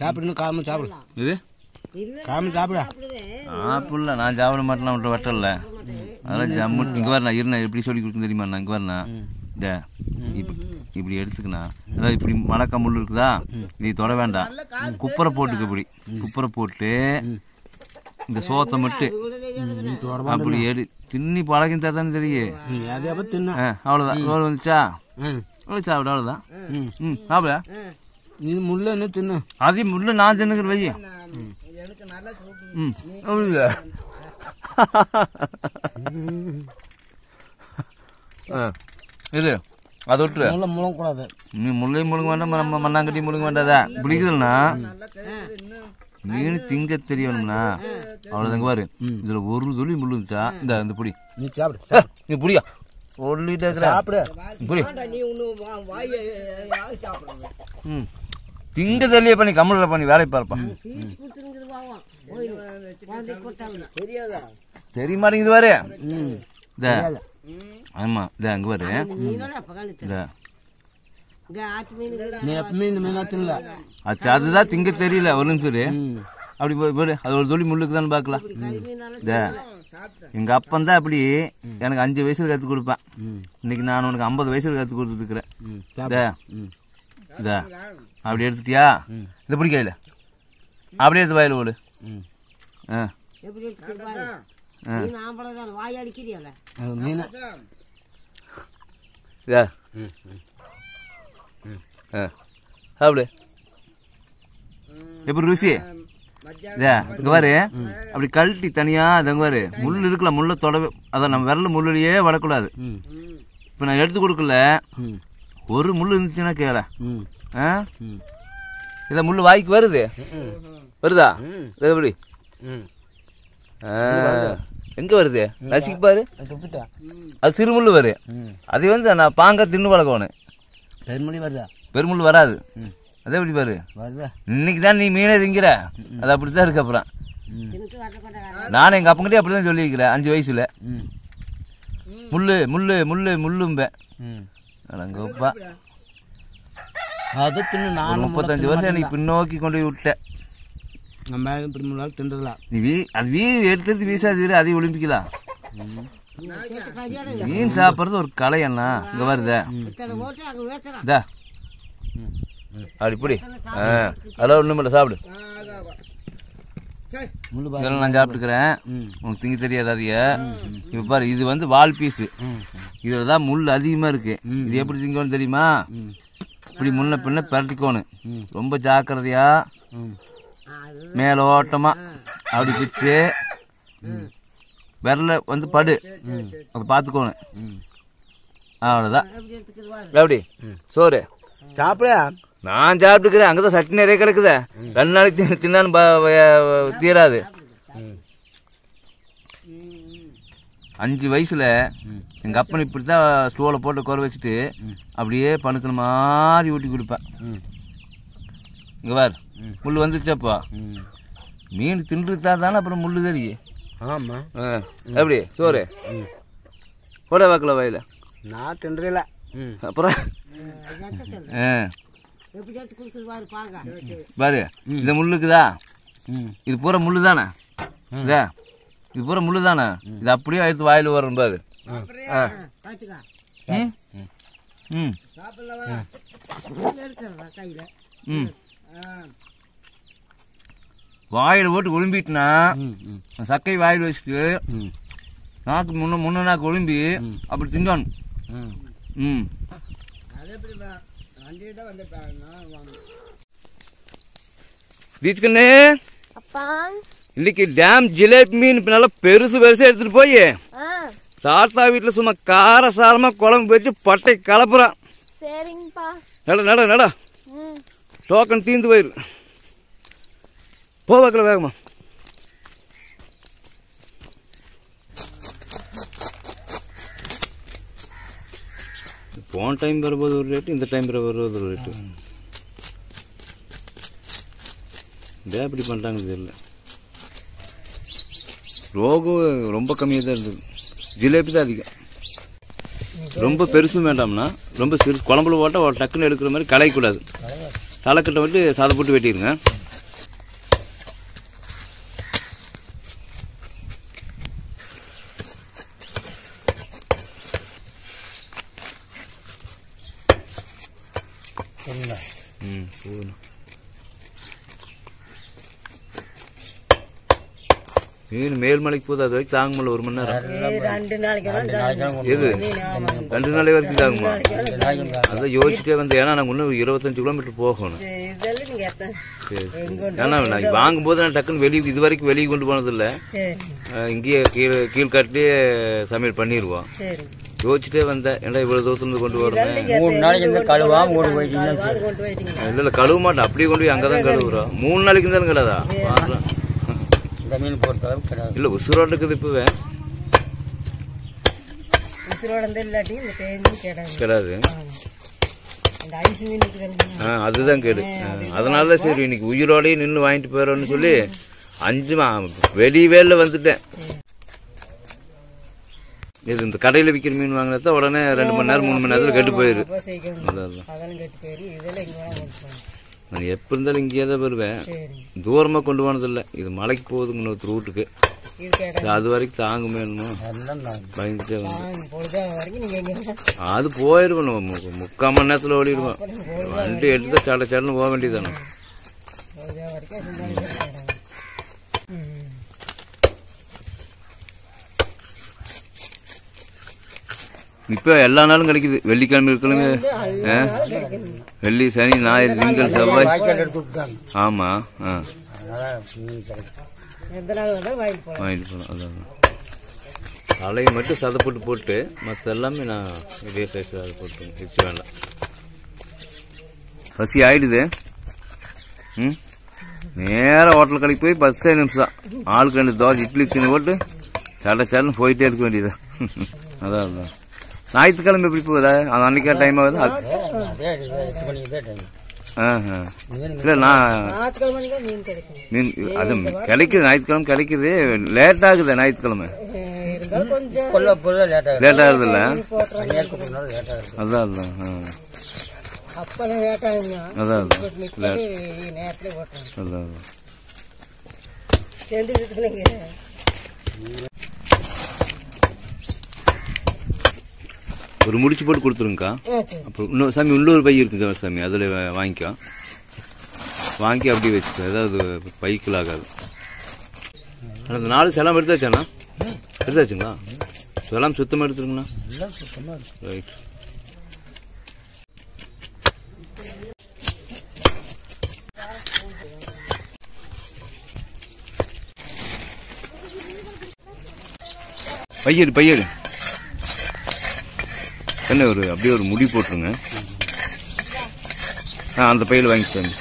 சாப்பிடணும் காரணம் சாப்பிடு இது காரணம் சாப்பிட ஆப்பிள்ல நான் சாப்பிட மாட்டேன் விட்டு வெட்டல அதெல்லாம் ஜம்மு இங்க வரணும் இருண்ணா எப்படி சொல்லி கொடுக்கும் தெரியுமா நான் இங்க வரணும் இந்த இப்படி இப்படி எடுத்துக்கணும் அதாவது இப்படி மலக்கா முள் இருக்குதா இது தொட வேண்டாம் குப்பரை போட்டுக்க இப்படி குப்பரை போட்டு இந்த சோத்தை மட்டும் அப்படி எடு தின்னி பழகிந்தா தானே தெரியும் ம், அதே அப்போ தின்னு ஆ, அவ்வளவுதான் ரோல் வந்துச்சா ம் அவ்வளோ சாப்பிடு அவ்வளோதான் ம் ம் சாப்பிட இது முள்ள என்ன தின்னு அதையும் முள்ள நான் தின்னுக்கிற வைய ம் அப்படியா ஆ இரு அதை விட்டுரு முள்ள முழங்கக்கூடாது நீ முள்ளையும் முழுங்க வேண்டாம் நம்ம மண்ணாங்கட்டி முழுங்க வேண்டாதா பிடிக்குதுன்னா மீன் திங்க தெரியணும்னா அவ்வளோதாங்க பாரு இதுல ஒரு துளி முள்ளுச்சா இந்த இந்த புடி நீ சாப்பிடு நீ புடியா சொல்லிட்டே இருக்கிற சாப்பிடு புடி நீ ஒன்றும் வாயை யாரு சாப்பிடுறது ம் திங்க தெரியல பண்ணி கம்மல் பண்ணி வேலை பார்ப்பா ஃபீஸ் கொடுத்துருங்குது பாவம் குழந்தைக்கு கொடுத்தாங்க தெரியாதா தெரிய மாட்டேங்குது பாரு ம் இந்த ஆமா இந்த அங்க பாரு மீனோட அப்போ காலத்து இந்த இங்கே ஆற்று மீன் நீ எப்பவுமே இந்த மீனா தின்னல அது அதுதான் திங்க தெரியல ஒரு நிமிஷம் இரு. ம் அப்படி போய் போடு அது ஒரு துளி முள்ளுக்கு தான் பார்க்கலாம் கறி மீனால இந்த எங்க அப்பன் தான் அப்படி எனக்கு அஞ்சு வயசுல கத்து கொடுப்பேன் இன்னைக்கு நான் உனக்கு ஐம்பது வயசுல கத்து கொடுத்துருக்குறேன் ம் இந்த ம் இந்த அப்படி எடுத்துட்டியா இதை பிடிக்கல அப்படியே எடுத்து வாயில போடு ம் ஆ எப்படி எடுத்துட்டு பாரு மீன் ஆம்பளை தான் வாய் அடிக்கிறியல்ல அது மீன் இதா ம் ம் ஆ சாப்பிடு எப்படி ருசி இதா இங்க பாரு அப்படி கழட்டி தனியா அது அங்க பாரு முள் இருக்குல்ல முள்ள தொடவே அதான் நம்ம விரல் முள்ளிலேயே வடக்கூடாது ம் இப்போ நான் எடுத்து கொடுக்கல ம் ஒரு முள் இருந்துச்சுன்னா கேள ம் ஆ ம் இதை முள் வாய்க்கு வருது வருதா இது எப்படி ம் ஆ, எங்க வருது ரசிக்கு பாரு துப்பிட்டா அது சிறு முள் வரும் ம் அது வந்து நான் பாங்க தின்னு பழக்கணும் பெருமொழி வருதா பெருமுள் வராது ம் அதே எப்படி பாரு வருதா இன்னைக்கு தான் நீ மீனே திங்கிற அது அப்படித்தான் இருக்கு அப்புறம் ம் தின்னுட்டு வட்டப்பட்ட நானும் எங்க அப்பங்கிட்டே அப்படிதான் சொல்லியிருக்கிறேன் அஞ்சு வயசுல ம் முள்ளு முள்ளு முள்ளு முள்ளும்பேன் ம் அடங்கப்பா அது தின்னு ஒரு நானும் முப்பத்தஞ்சு வருஷம் எனக்கு பின்னோக்கி கொண்டு போய் விட்டேன் நம்ம இப்படி முன்னாள் தின்றலாம் நீ வீ அது வீ எடுத்துட்டு வீசாதீரு அதையும் ஒலிம்பிக்கலாம் கறியோட மீன் சாப்பிட்றது ஒரு கலை அண்ணா இங்க வருதே இத்தனை ஓட்டு அங்கே வேத்துறான் இதா அப்படி இப்படி ஆ அதெல்லாம் ஒன்றும் இல்லை சாப்பிடு முள்ளு பாரு இதெல்லாம் நான் சாப்பிட்டுக்கிறேன் உனக்கு திங்க தெரியாது அதைய இப்போ பாரு இது வந்து வால் பீஸு இதில் தான் முள் அதிகமாக இருக்கு இது எப்படி திங்கணும் தெரியுமா இப்படி முன்ன பின்ன பரட்டிக்கோணும் ரொம்ப ஜாக்கிரதையா ம் அது மேலோட்டமா அப்படி பிச்சு விரல வந்து படு அதை பார்த்துக்கோணும் ம் அவ்வளோதான் எப்படி எடுத்துக்குது பாரு எப்படி சோறு சாப்பிட நான் சாப்பிட்டுக்கிறேன் அங்கதான் சட்டி நிறைய கிடக்குதே ரெண்டு நாளைக்கு தி- தின்னாலும் ப- வ- தீராது அஞ்சு வயசுல எங்க அப்பன் இப்படித்தான் ஸ்டோல போட்டு குறை வச்சுட்டு அப்படியே பணுக்கிற மாதிரி ஊட்டி கொடுப்பேன் ம் இங்க பார் முள் வந்துருச்சாப்பா ம் மீன் தின்றுதா தானே அப்புறம் முள்ளு தெரியும் ஆமாம் ஆ, எப்படி சோறு போட வாக்கல வயல நான் தின்றல ம் அப்புறம் ஆ, எப்படி எடுத்து கொடுக்குது பாரு பாங்க பாரு இந்த முள்ளுக்குதா ம் இது பூரா முள்ளு தானே இதா இது பூரா முள்ளு தானே இது அப்படியே எடுத்து வாயில வரும் பாரு ஆ. பார்த்துக்கா ம் ம் எடுத்துறா கையில் ம் வாயில போட்டு ஒளிம்பிட்டுனா ம் ம் சக்கை வாயில் வச்சுட்டு ம் நாக்கு முன்ன முன்ன நாக்கு ஒளிம்பி அப்படி திங்கணும் ம் ம் அது எப்படி வண்டியை தான் வந்துட்டாங்க தீச்சுக்கண்ணே அப்பா இன்னைக்கு டேம் ஜிலேபி மீன் இப்ப நல்லா பெருசு பெருசா எடுத்துட்டு போய் ஆ தாத்தா வீட்டுல சும்மா காரசாரமா குழம்பு வச்சு பட்டை கலப்புறான் சரிங்கப்பா நட நட நட ம் டோக்கன் தீந்து போயிரு போவாக்கல வேகமா போன டைம் வரும்போது ஒரு ரேட்டு இந்த டைம் வரும்போது ஒரு ரேட்டு இதே எப்படி பண்ணுறாங்கன்னு தெரியல ரோகம் ரொம்ப கம்மியாக தான் இருந்தது ஜிலேபி தான் அதிகம் ரொம்ப பெருசும் வேண்டாம்னா ரொம்ப சிறு குழம்புல போட்டால் ஒரு டக்குன்னு எடுக்கிற மாதிரி களையக்கூடாது தலைக்கட்டை வந்து சாதை போட்டு வெட்டிடுங்க மீன் மேல்மலைக்கு போகுது அது வரைக்கும் தாங்க முடியல ஒரு மணி நேரம் ரெண்டு நாளைக்கு வேணா எது ரெண்டு நாளை வரைக்கும் தாங்குமா அதான் யோசிச்சுட்டே வந்து ஏன்னா நாங்கள் இன்னும் இருபத்தஞ்சு கிலோமீட்டர் போகணும் இதெல்லாம் நீங்க எத்தனை சரி சரி. ஏன்னா நான் வாங்கும்போது நான் டக்குன்னு வெளியே இது வரைக்கும் வெளியே கொண்டு போனதில்லை சரி அஹ் இங்கேயே கீழே கீழ்காட்டிலேயே சமையல் பண்ணிடுவோம் சரி யோசிச்சுட்டே வந்தேன் ஏன்டா இவ்வளோ தூரத்துலேருந்து கொண்டு வரேன் மூணு நாளைக்கு இந்த கழுவாம கொண்டு போயிட்டீங்கன்னா அது கொண்டு போயிட்டீங்க இல்லை இல்லை கழுவ மாட்டேன் அப்படியே கொண்டு போய் அங்கே தான் கழுவுறோம் மூணு நாளைக்கு இருந்தாலும் கிடையாதா வாங்குறோம். இந்த மீன் பொறுத்த அளவுக்கு கிடையாது இல்லை உசுரோடு இருக்குது இப்போவே உசுரோட இருந்தா இல்லாட்டி இந்த தேஞ்சு கேடாங்க கிடையாது இந்த ஐஸ் மீன் இருக்குதுங்க ஆ அதுதான் கேடு ஆ, அதனால தான் சரி இன்னைக்கு உயிரோடயே நின்று வாங்கிட்டு போயிடறோம்னு சொல்லி அஞ்சு மா வெளி வேலை வந்துட்டேன் இது இந்த கடையில் விற்கிற மீன் வாங்கினா உடனே ரெண்டு மணி நேரம் மூணு மணி நேரத்தில் கெட்டு போயிரு அப்போ சீக்கிரம் அதான் அதான். அதெல்லாம் கெட்டு போயிரு இதெல்லாம் இங்கே வேணா கொண்டு போகணும் நான் எப்போ இருந்தாலும் இங்கேயே தான் வருவேன் சரி தூரமாக கொண்டு போனதில்லை இது மலைக்கு போகுதுங்க இன்னொரு ரூட்டுக்கு இது கேட்டா அது வரைக்கும் தாங்குமே என்னமோ எல்லாம் தான் பயந்துட்டே வந்து நான் பொழுதா வரைக்கும் நீங்கள் எங்கே அது போயிடுவோம் நம்ம மு- முக்கால் மணி நேரத்தில் ஓடிடுவோம் வண்டி எடுத்து சட சடன்னு போக வேண்டியதானே பொழுதா வரைக்கும் சும்மா கேட்டாங்க ம் இப்போ எல்லா நாளும் கிடைக்குது வெள்ளிக்கிழமை இருக்கிறவங்க ஆ? வெள்ளி சனி ஞாயிறு திங்கள் செவ்வாய் பாக்கெட் எடுத்து விட்டாங்க ஆமாம் ஆ அதனால மீன் கிடைக்கும் எந்த நாள் வந்தாலும் வாங்கிட்டு போகலாம் வாங்கிட்டு போகலாம் அதான் தலையை மட்டும் சதைப்போட்டு போட்டு மற்ற எல்லாமே நான் இதே சைஸ் அதை போட்டு வச்சு வேண்டாம் பசி ஆயிடுது ம் நேராக ஹோட்டல் கடைக்கு போய் பத்தே நிமிஷம் ஆளுக்கு ரெண்டு தோசை இட்லி தின்னு போட்டு சட சடன்னு போயிட்டே இருக்க வேண்டியது அதான் அதான் ஞாயிற்றுக்கிழமை எப்படி போகுதா அது அன்னைக்கே டைம் ஆகுது அது- அதே எட்டு மணிக்கு தான் டைம் ஆ ஆ இல்லை நான் ஞாயிற்றுக்கிழமை தான் மீன் கிடைக்கும் மீன் அது கிடைக்குது ஞாயிற்றுக்கிழமை கிடைக்குது லேட் ஆகுது ஞாயிற்றுக்கிழமை அஹ் இருந்தாலும் கொஞ்சம் கொல்ல பொருள் லேட் ஆகும் லேட் ஆகுது இல்லை போட்டுறாங்க நேருக்கு போனாலும் லேட் ஆகும் அதான் அதான் ஆ அப்போ லேட் ஆகுங்க அதான் அதான் நிற்காது நேரத்தில் போட்டுறாங்க அதான் அதான் சேர்ந்து இருக்குதுங்க ஒரு முடிச்சு போட்டு கொடுத்துருங்கக்கா ஆ சரி அப்புறம் இன்னொரு சாமி இன்னொரு பை இருக்குது சார் சாமி அதில் வாங்கிக்கோ வாங்கி அப்படியே வச்சுக்கோ ஏதாவது பைக்கில் ஆகாது அந்த நாலு செலாம் எடுத்தாச்சாண்ணா எடுத்தாச்சுங்களா செலாம் சுத்தமாக எடுத்துருங்கண்ணா எல்லாம் சுத்தமாக இருக்கும் ரைட் பையடு பையடு என்ன ஒரு அப்படியே ஒரு முடி போட்டுருங்க ஆ அந்த பையில் வாங்கிக்கோங்க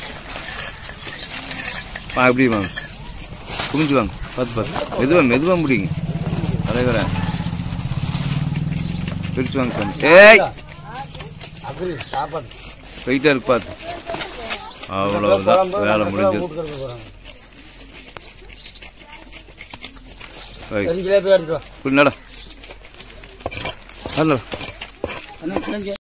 ஆ அப்படியே வாங்க குமிஞ்சு வாங்க பார்த்து பார்த்து மெதுவாக மெதுவாக முடியுங்க தலைவரேன் பிரிச்சு வாங்க சாமி ஏய் அப்படி சாப்பாடு வெயிட்டாக இருக்கு பார்த்து அவ்வளவுதான் வேலை முடிஞ்சது கொடுக்கறது போகிறாங்க ரைட். தெரிஞ்சலே போய் எடுத்து வா இப்படி நட அல்ல என்ன தெரிஞ்சு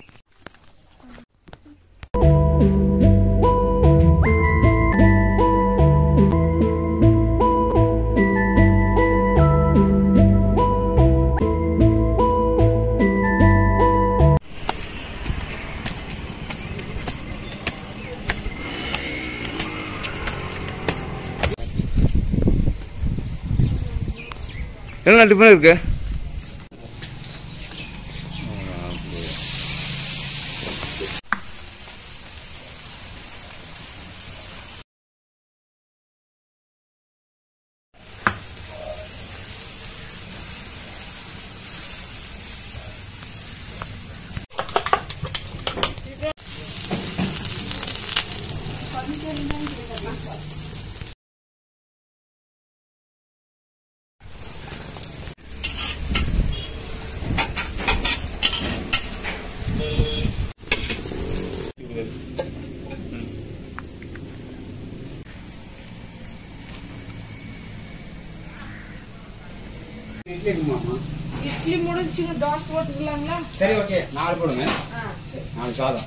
என்ன டிஃபன் இருக்கு இட்லி முடிஞ்சுங்க தோசை போட்டுக்கலாங்களா சரி ஓகே நாலு போடுங்க நாலு சாதம்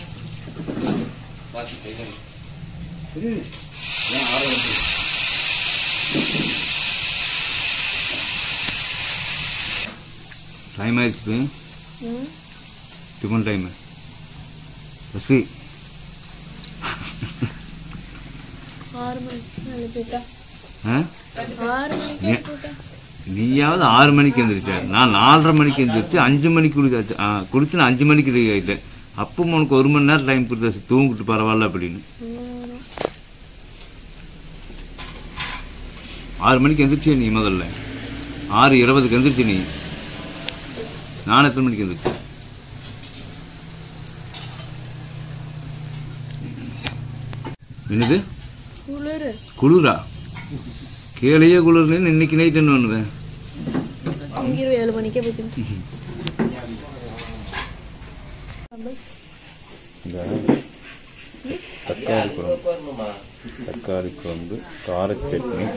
டைம் ஆயிடுச்சு டிஃபன் டைம் பசி ஆறு மணிக்கு மேலே போயிட்டா ஆ ஆறு மணிக்கு நீ- நீயாவது ஆறு மணிக்கு எழுந்திரிச்ச நான் நாலரை மணிக்கு எழுந்திரிச்சு அஞ்சு மணிக்கு குளிச்சாச்சு ஆ, குளிச்சு நான் அஞ்சு மணிக்கு ரெடி ஆயிட்டேன் அப்போ உனக்கு ஒரு மணி நேரம் டைம் கொடுத்தாச்சு தூங்கிட்டு பரவாயில்ல அப்படின்னு ஆறு மணிக்கு எந்திரிச்சே நீ முதல்ல ஆறு இருபதுக்கு எந்திரிச்சு நீ நான் எத்தனை மணிக்கு எந்திரிச்சேன் என்னது குளிரு குளிரா கீழையே குளிர்னு இன்னைக்கு நைட் என்ன பண்ணுவேன் தூங்கிரும் ஏழு மணிக்கே போச்சு தக்காளி குழம்பு தக்காளி குழம்பு கார சட்னி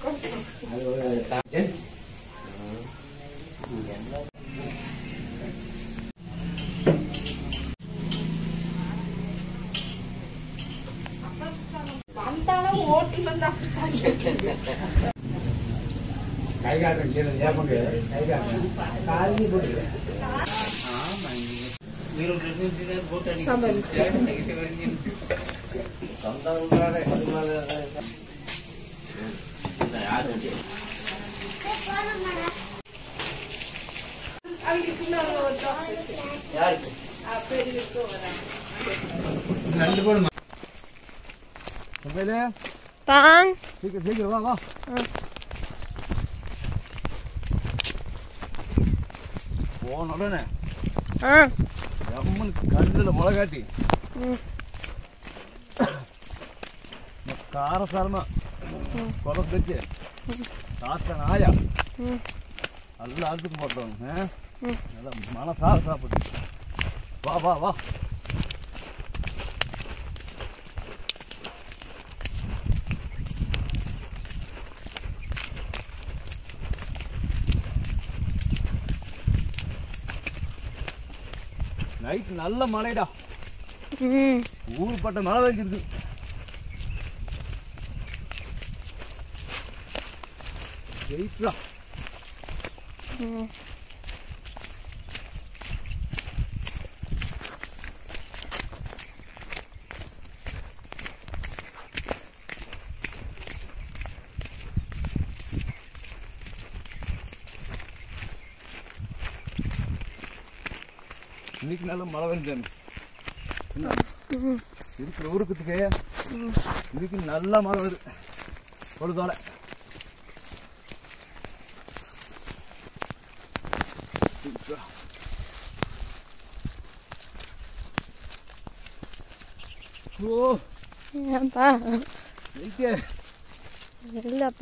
வந்தாலும் ஓட்டுல இருந்து அப்படித்தான் கேட்குது. கை காட்டுறேன் கீழே ஏப்பங்க கை காட்டுறேன் காலையில் போட்டு சாம்பார் அவங்களுக்கு இன்னொரு ஒரு தோசை வச்சு. ஆ, பெரியவருக்கு ஒரு ரெண்டு போடுமா மொபைலு பாங் சீக்கிரம் சீக்கிரம் வா வா போன உடனே ஆ எம்மனுக்கு கண்ணில் முளைகாட்டி ம். காரசாரமா குழம்பு வச்சு தாத்தா நாயா ம். நல்லா அறுத்துக்கு போட்டோம் ம். நல்லா மனசார சாப்பிடு வா வா வா நைட் நல்ல மழைடா ம் ஊருப்பட்ட மழை பெஞ்சிருக்கு ஜெயிச்சா ம் இன்னைக்கு நல்ல மழை பெஞ்சேன் என்ன இருக்கிற ஊருக்குத்துக்கு இன்னைக்கு நல்ல மழை வருது பொழுதோட ஓ ஏன்பா இன்னைக்கு இல்லை அப்போ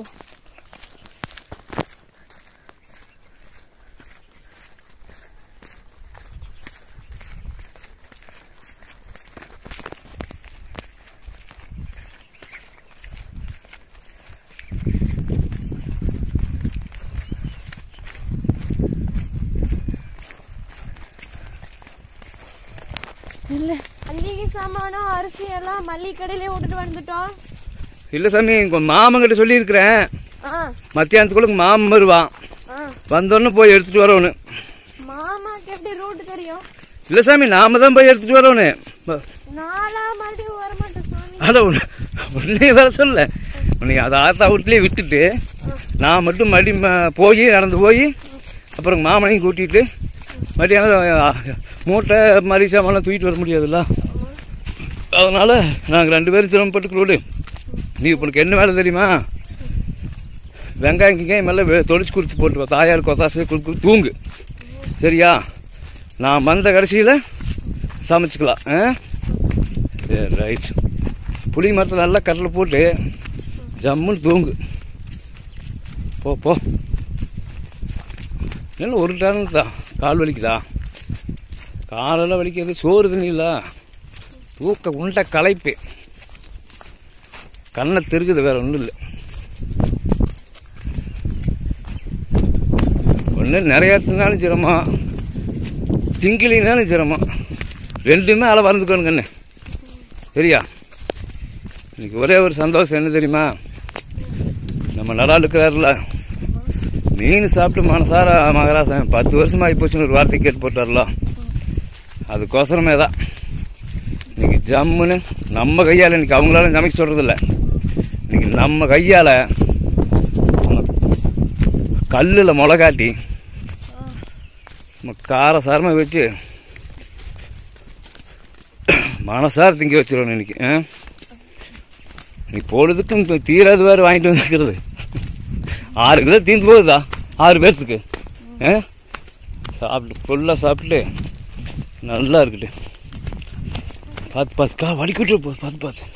இல்லை அன்றைக்கி சாமானும் அரிசி எல்லாம் மல்லிகை கடையிலே விட்டுட்டு வந்துட்டோம் இல்லை சாமி உங்கள் மாமங்கிட்ட சொல்லியிருக்கிறேன் ஆ மத்தியானத்துக்குள்ள உங்க மாமன் வருவான் ஆ வந்தோடனே போய் எடுத்துட்டு வரணும் மாமாக்கு எப்படி ரூட் தெரியும் இல்லை சாமி நாம தான் போய் எடுத்துட்டு வரணும் ப- நாளா மறுபடியும் வரமாட்டேன் சாமி அதை உன்னை உன்னைய வர சொல்ல உன்னை அதை ஆத்தா வீட்லேயே விட்டுட்டு நான் மட்டும் மறுபடி ம- போய் நடந்து போய் அப்புறம் மாமனையும் கூட்டிட்டு மதியானம் அ, மூட்டை மாதிரி சாமான்லாம் தூக்கிட்டு வர முடியாதுல்ல அதனால நாங்கள் ரெண்டு பேரும் சிரமப்பட்டுக்கிறோடு நீ இப்போ உனக்கு என்ன வேலை தெரியுமா வெங்காயம் கிங்காயம் மேலே தொளிச்சு கொடுத்து போட்டு வா. தாயார் கொத்தாசு கொடுத்து தூங்கு சரியா நான் வந்த கடைசியில் சமைச்சிக்கலாம் ஆ சரி ரைட் புளி மரத்தில் நல்லா கடலை போட்டு ஜம்முன்னு தூங்கு போ போ என்ன ஒரு டன் தான் கால் வலிக்குதா காலெல்லாம் வலிக்கிறது சோறு தண்ணி இல்லை தூக்க உண்ட களைப்பு கண்ணை தெருக்குது வேற ஒன்றும் இல்லை ஒன்று நிறைய தின்னாலும் சிரமம் திங்கிலினாலும் சிரமம் ரெண்டுமே அளவு வறந்துக்கணும் கண்ணு சரியா இன்னைக்கு ஒரே ஒரு சந்தோஷம் என்ன தெரியுமா நம்ம நல்லா இருக்கிறாருல மீன் சாப்பிட்டு மனசார மகராசன் பத்து வருஷம் ஆகி போச்சுன்னு ஒரு வார்த்தை கேட்டு போட்டார்ல அதுக்கோசரமே தான் இன்னைக்கு ஜம்முன்னு நம்ம கையால் இன்னைக்கு அவங்களால சமைக்க சொல்கிறதில்ல இன்னைக்கு நம்ம கையால் கல்லில் முளைகாட்டி நம்ம காரசாரமாக வச்சு மனசார திங்க வச்சிருவோம் இன்னைக்கு ஆ? நீ பொழுதுக்கும் இப்போ தீராது வேறு வாங்கிட்டு வந்துருக்கிறது ஆறு கிலோ தீர்ந்து போகுதா ஆறு பேர்த்துக்கு ஆ சாப்பிட்டு ஃபுல்லாக சாப்பிட்டு நல்லா இருக்குட்டு பார்த்து பார்த்து கா வலிக்கிட்டு போ பார்த்து பார்த்து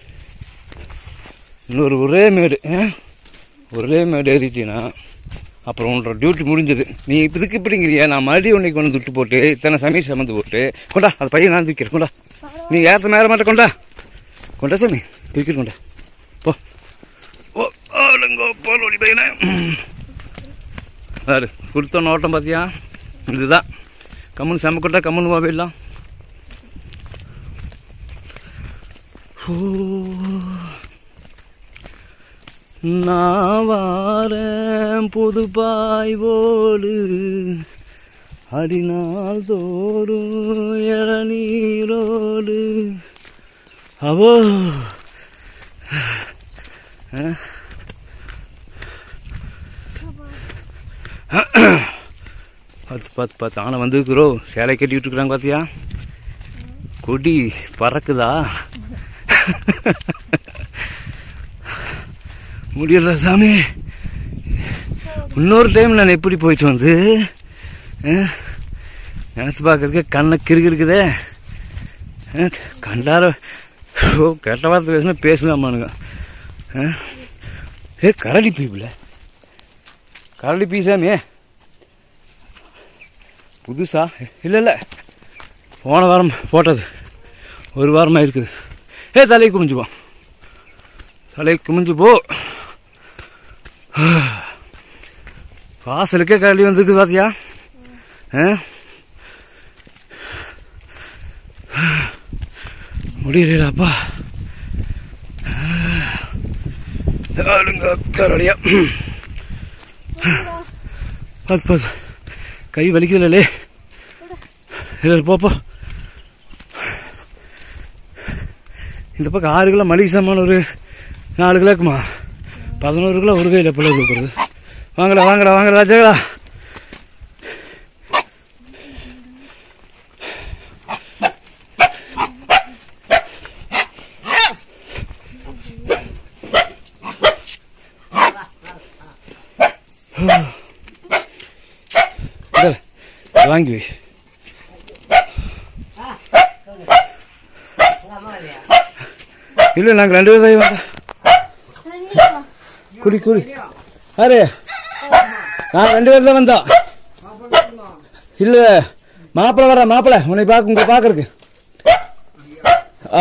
இன்னொரு ஒரே மேடு ஆ? ஒரே மேடு ஏறிட்டீங்கன்னா அப்புறம் உன்னோட டியூட்டி முடிஞ்சது நீ இதுக்கு இப்படிங்கிறியா நான் மறுபடியும் உன்னை கொண்டு துட்டு போட்டு இத்தனை சமையல் சமந்து போட்டு கொண்டா அது பையன் நான் தூக்கிறேன் கொண்டா நீ ஏற்ற மேல மாட்ட கொண்டா கொண்டா சாமி தூக்கிட்டு கொண்டா போ ஓ ஆளுங்கோ போலோடி பையனே சார் கொடுத்த நோட்டம் பார்த்தியா இதுதான் கம்முன்னு செம்ம கொண்டா கம்முன்னு வா போயிடலாம் ஓ நான் வாரேன் புது பாய்வோடு அடிநாள் தோறும் இளநீரோடு அவோ அஹ். பார்த்து பார்த்து பார்த்து ஆனை வந்துருக்குறோம் சேலை கட்டி விட்டுருக்குறாங்க பார்த்தியா கொடி பறக்குதா முடியல சாமி இன்னொரு டைம் நான் எப்படி போயிட்டு வந்து அஹ், நினைச்சு பார்க்கறதுக்கே கண்ணை கிறுக்கு இருக்குதே அஹ், கண்டார ஓ கெட்ட வார்த்தை பேசுனா பேசலாமானுங்க அஹ், ஏ கரடி பீப்புல கரடி பீ சாமி புதுசா இல்லை இல்லை போன வாரம் போட்டது ஒரு வாரமாக இருக்குது ஏ தலையை குமிஞ்சு போ தலையை குமிஞ்சு போ வாசலுக்கே கரடி வந்திருக்கு பாத்தியா ஆ? முடியலப்பா ஆளுங்க கரடியா பார்த்து பார்த்து கை வலிக்குதுல்லே இல்லை போப்போ இந்த பக்கம் ஆறு கிலோ மளிகை சாமான் ஒரு நாலு கிலோ இருக்குமா பதினோரு கிலோ ஒரு கையில் பிள்ளை கொடுக்குறது வாங்கடா வாங்கடா வாங்கடா ராஜாங்களா இந்தால, வாங்கி வை இல்லை நாங்கள் ரெண்டு பேரும் தான் வந்தோம் குடி குடி யாரு நான் ரெண்டு பேர் தான் வந்தோம் இல்ல மாப்பிள்ள வர மாப்பிள்ள உன்னை பார்க்க உங்களை பார்க்கறதுக்கு ஆ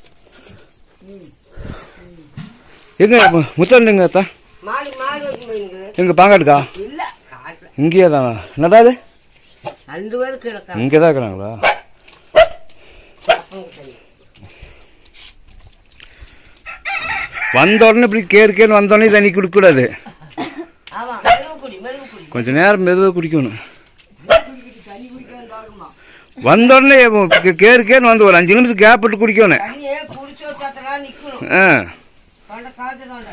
எங்க மு- முத்தன் எங்க அத்தா மாடு மாடு வச்சு போயிருக்குது எங்க பாங்காட்டுக்கா இல்ல காட்டுல இங்கேயே தானா நடாது ரெண்டு பேரும் கிடக்காங்க இங்கே தான் இருக்கிறாங்களா வந்த உடனே இப்படி கேர் கேர் வந்த உடனே தண்ணி குடிக்கக்கூடாது ஆமா மெதுவு குடி மெதுவு குடி கொஞ்ச நேரம் மெதுவாக குடிக்கணும் வந்த உடனே கே- கேரு கேர்னு வந்து ஒரு அஞ்சு நிமிஷம் கேப் விட்டு குடிக்கணும் தண்ணியே குடிச்சோ சத்தனா நிக்கணும் ஆ தொண்டை காய்ச்ச தொண்டை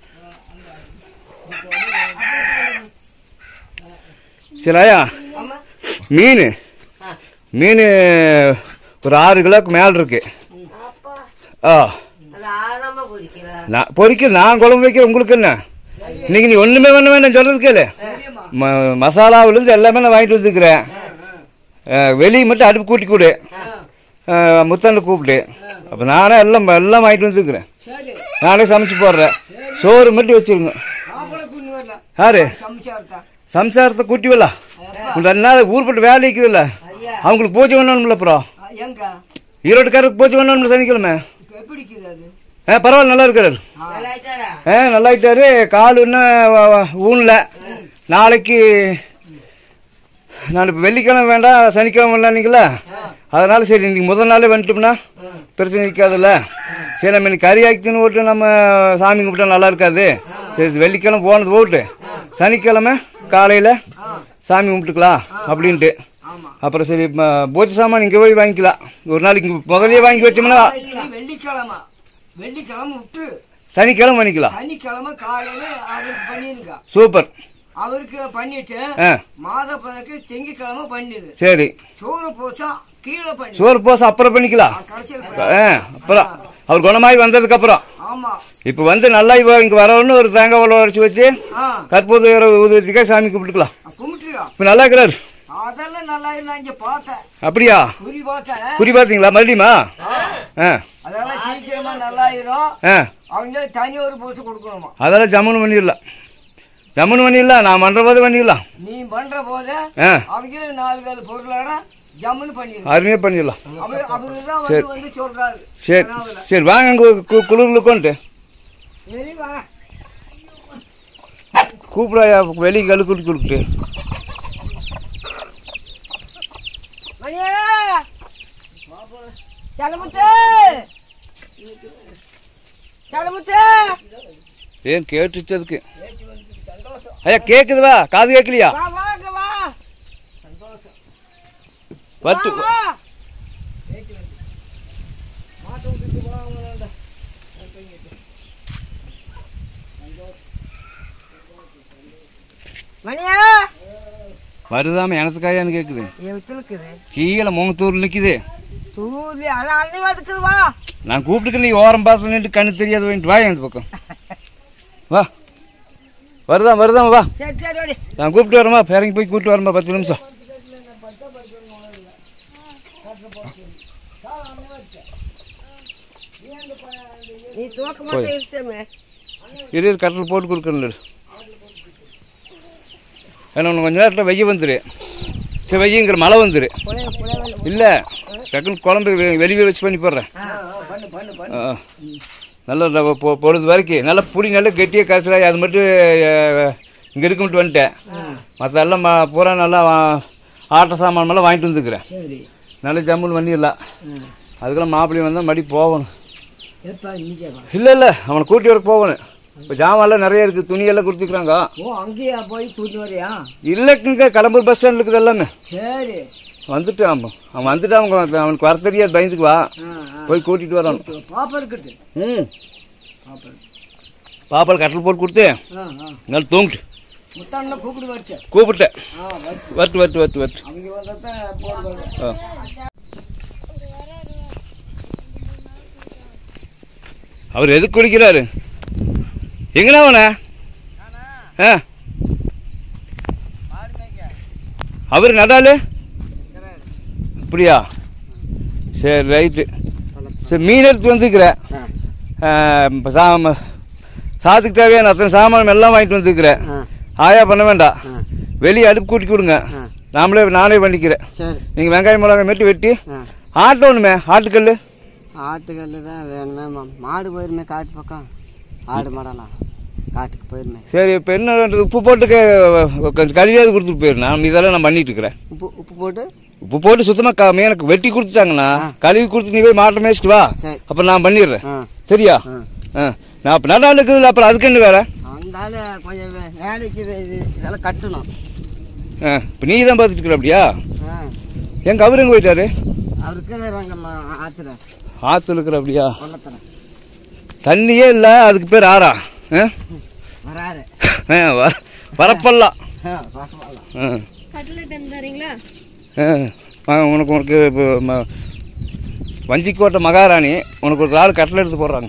சரி ஐயா ஆமா மீன் ஆ. மீன் ஒரு ஆறு கிலோக்கு மேல இருக்கு ஆ அது ஆறாம குடிக்கிறா நான் பொறிக்க நான் குழம்பு வைக்கிறேன் உங்களுக்கு என்ன இன்னைக்கு நீ ஒண்ணுமே பண்ண வேண்டாம் சொல்றது கேளு ம- மசாலாவிலிருந்து எல்லாமே நான் வாங்கிட்டு வந்துருக்கிறேன் வெளியே மட்டும் அடுப்பு கூட்டி கொடு முத்தண்ண கூப்பிட்டு அப்போ நானே எல்லாம் எல்லாம் வாங்கிட்டு வந்துருக்கிறேன் நானே சமைச்சு போடுறேன் சோறு மட்டும் வச்சிருங்க யாரு சம்சாரத்தை கூட்டி வரல ரெண்டு நாள் ஊர்பட்டு வேலை இருக்குதுல்ல ஐயா அவங்களுக்கு பூஜை பண்ணணும்ல அப்புறம் எங்க ஈரோட்டுக்காரருக்கு பூஜை பண்ணணும்ல சனிக்கிழமை இப்ப எப்படி இருக்குது அது ஆ பரவாயில்ல நல்லா இருக்கிறாரு நல்லா ஆயிட்டாரா ஆ நல்லாயிட்டாரு கால் இன்னும் ஊன்ல நாளைக்கு நான் இப்போ வெள்ளிக்கிழமை வேண்டாம் சனிக்கிழமை வேண்டாம்னீங்களா அதனால சரி இன்னைக்கு முதல் நாளே வந்துட்டோம்னா பிரச்சனை இருக்காதுல்ல சரி நம்ம இன்னைக்கு கறி ஆக்கின்னு போட்டு நம்ம சாமி கும்பிட்டா நல்லா இருக்காது சரி வெள்ளிக்கிழமை போனது போட்டு சனிக்கிழமை காலையில் சாமி கும்பிட்டுக்கலாம் அப்படின்ட்டு அப்புறம் சரி ம, பூஜை சாமான் இங்கே போய் வாங்கிக்கலாம் ஒரு நாளைக்கு இங்க முதல்லயே வாங்கி வச்சோம்னா இன்னைக்கு வெள்ளிக்கிழமை வெள்ளிக்கிழமை விட்டு சனிக்கிழமை வாங்கிக்கலாம் சனிக்கிழமை காலையில அவருக்கு பண்ணிருங்க சூப்பர் அவருக்கு பண்ணிட்டு ஆ மாதப்பனுக்கு திங்கக்கிழமை பண்ணிடு சரி சோறு பூசா கீழே பண்ணி சோறு போச அப்புறம் பண்ணிக்கலாம் கடைசியில் ஆ அப்புறம் அவர் குணமாகி வந்ததுக்கு அப்புறம் ஆமா இப்போ வந்து நல்லா இப்போ இங்கே வரணும்னு ஒரு தேங்காய் உள்ள உரைச்சி வச்சு ஆ கற்பூத ஊதி வச்சுக்கா சாமி கும்பிட்டுக்கலாம் கும்பிட்டுருக்கா இப்போ நல்லா இருக்கிறாரு அதெல்லாம் நல்லா நான் இங்க பார்த்தேன் அப்படியா குறி பார்த்தேன் குறி பார்த்தீங்களா மறுபடியுமா ஆ அதெல்லாம் சீக்கிரமா நல்லாயிரும் ஆ அவங்க தனி ஒரு பூசை கொடுக்கணுமா அதெல்லாம் ஜம்முன்னு பண்ணிடலாம் ஜம்முன்னு பண்ணிடலாம் நான் பண்ணுற போது பண்ணிடலாம் நீ பண்ற போது ஆ அவங்க நாலு வேலை பொருளோட ஜம்முன்னு பண்ணிடுவோம் அருமையாக பண்ணிடலாம் அவர் அவரு தான் வந்து வந்து சொல்றாரு சரி சரி வாங்க அங்கே குளிர்ல உட்காந்துட்டு கூப்பிடாயா வெளியே கழு குடி கொடுத்துட்டு மணியே சலமுத்து சலமுத்து ஏன் கேட்டுச்சதுக்கு ஐயா கேக்குதுவா காது கேட்கலையா வா வாங்க வா வச்சு வா மணியா வருதாம எனத்துக்காயான்னு கேக்குது எவ்வளோக்குது கீழே முகத்தூர் நிக்குது தூரி அது அண்ணி வதுக்குது வா நான் கூப்பிட்டுக்க நீ ஓரம் பாசம் நின்று கண்ணு தெரியாது வாங்கிட்டு வா இந்த பக்கம் வா வருதாம் வருதாம் வா சரி சரி ஓடி நான் கூப்பிட்டு வரமா இறங்கி போய் கூப்பிட்டு வரமா பத்து நிமிஷம் நீ தூக்க மாட்டே இருச்சமே இரு இரு, கட்டில் போட்டு கொடுக்கணும் ஏன்னா உனக்கு கொஞ்ச நேரத்தில் வெய்ய வந்துரு சரி வெய்யங்கிற மழை வந்துரு புளைய புளைய இல்லை டக்குன்னு குழம்பு வெ- வெளியே வச்சு பண்ணி போடுறேன் பண்ணு பண்ணு பண்ணு ஆ. நல்ல ர- பொ- பொழுது வரைக்கும் நல்லா புளி நல்லா கெட்டியாக கரைச்சலாகி அது மட்டும் இங்கே இருக்க மட்டும் வந்துட்டேன் மற்ற எல்லாம் ம- பூரா நல்லா வா- ஆட்ட சாமான் எல்லாம் வாங்கிட்டு வந்துக்கிறேன் சரி நல்ல ஜம்முன்னு பண்ணிடலாம் அதுக்கெல்லாம் மாப்பிள்ளையும் வந்தால் மறுபடி போகணும் எப்ப இன்னைக்கே வா. இல்லை இல்லை அவனை கூட்டி வர போகணும் இப்போ ஜாமான்லாம் நிறைய இருக்குது துணியெல்லாம் கொடுத்துக்கிறாங்க ஓ அங்கேயா போய் கூட்டி வரியா இல்லைக்குங்க கடம்பூர் பஸ் ஸ்டாண்ட் இருக்குது எல்லாமே சரி வந்துட்டு அவன் அவன் வந்துட்டு அவங்க அவனுக்கு வர தெரியாது பயந்துக்கு வா ஆ, ஆ. போய் கூட்டிட்டு வரணும் பாப்பா இருக்குது ம் பாப்பா இருக்கு. பாப்பால் கட்டில் போட்டு கொடுத்து ஆ ஆ நல்லா தூங்கிட்டு முத்தாண்ட கூப்பிடு வச்ச கூப்பிட்டேன் ஆ வச்சு வட்டு வட்டு வட்டு வட்டு அவங்க வந்தா தான் போடுவாங்க ஆ. அவர் எதுக்கு குளிக்கிறாரு எங்கண்ணா அவன ஆ அவர் நடாலு அப்படியா சரி ரைட்டு சரி மீன் எடுத்து வந்துக்கிறேன் சாத்துக்கு தேவையான அத்தனை சாமான் எல்லாம் வாங்கிட்டு வந்துக்கிறேன் ஆயா பண்ண வேண்டாம் வெளியே அடுப்பு கூட்டி கொடுங்க நாமளே நானே பண்ணிக்கிறேன் சரி நீங்கள் வெங்காயம் மிளகாய் மட்டும் வெட்டி ஆ. ஆட்டணுமே ஆட்டுக்கல் ஆட்டுக்கல் தான் வேணுமே மா- மாடு போயிருமே காட்டு பக்கம் ஆடு மாடலாம் காட்டுக்கு போயிருமே சரி இப்போ என்ன பண்ணுறது? உப்பு போட்டு க- கொஞ்சம் கழுவியாவது கொடுத்துட்டு போயிரு நான் இதெல்லாம் நான் பண்ணிட்டு இருக்கிறேன் உப்பு உப்பு போட்டு உப்பு போட்டு சுத்தமாக மீனுக்கு வெட்டி கொடுத்துட்டாங்கண்ணா கழுவி கொடுத்து நீ போய் மாட்டை மேய்ச்சிட்டு வா சரி. அப்புறம் நான் பண்ணிடுறேன் ஆ சரியா ஆ. ஆ நான் அப்போ நல்லா இருக்குதுல்ல அப்புறம் அதுக்கு என்ன வேற அந்த ஆளு கொஞ்சம் வே- வேலைக்கு இது இது இதெல்லாம் கட்டணும் ஆ இப்போ நீ தான் பார்த்துட்டு இருக்கிற அப்படியா ஆ எங்க அவரு எங்க போயிட்டாரு அவருக்கு அங்கே ஆற்றுல ஆற்றுல இருக்கிற அப்படியா கொள்ளத்தில் தண்ணியே இல்லை அதுக்கு பேர் ஆறா ஆ? வராரு ஆ, வ- வரப்பல்லாம் ஆ, பரவாயில்ல. ஆ கட்லெட் என்ன தரீங்களா ஆ, வாங்க, உனக்கு உனக்கு இப்போ ம- வஞ்சிக்கோட்டை மகாராணி உனக்கு ஒரு ஆள் கட்டில் எடுத்து போடுறாங்க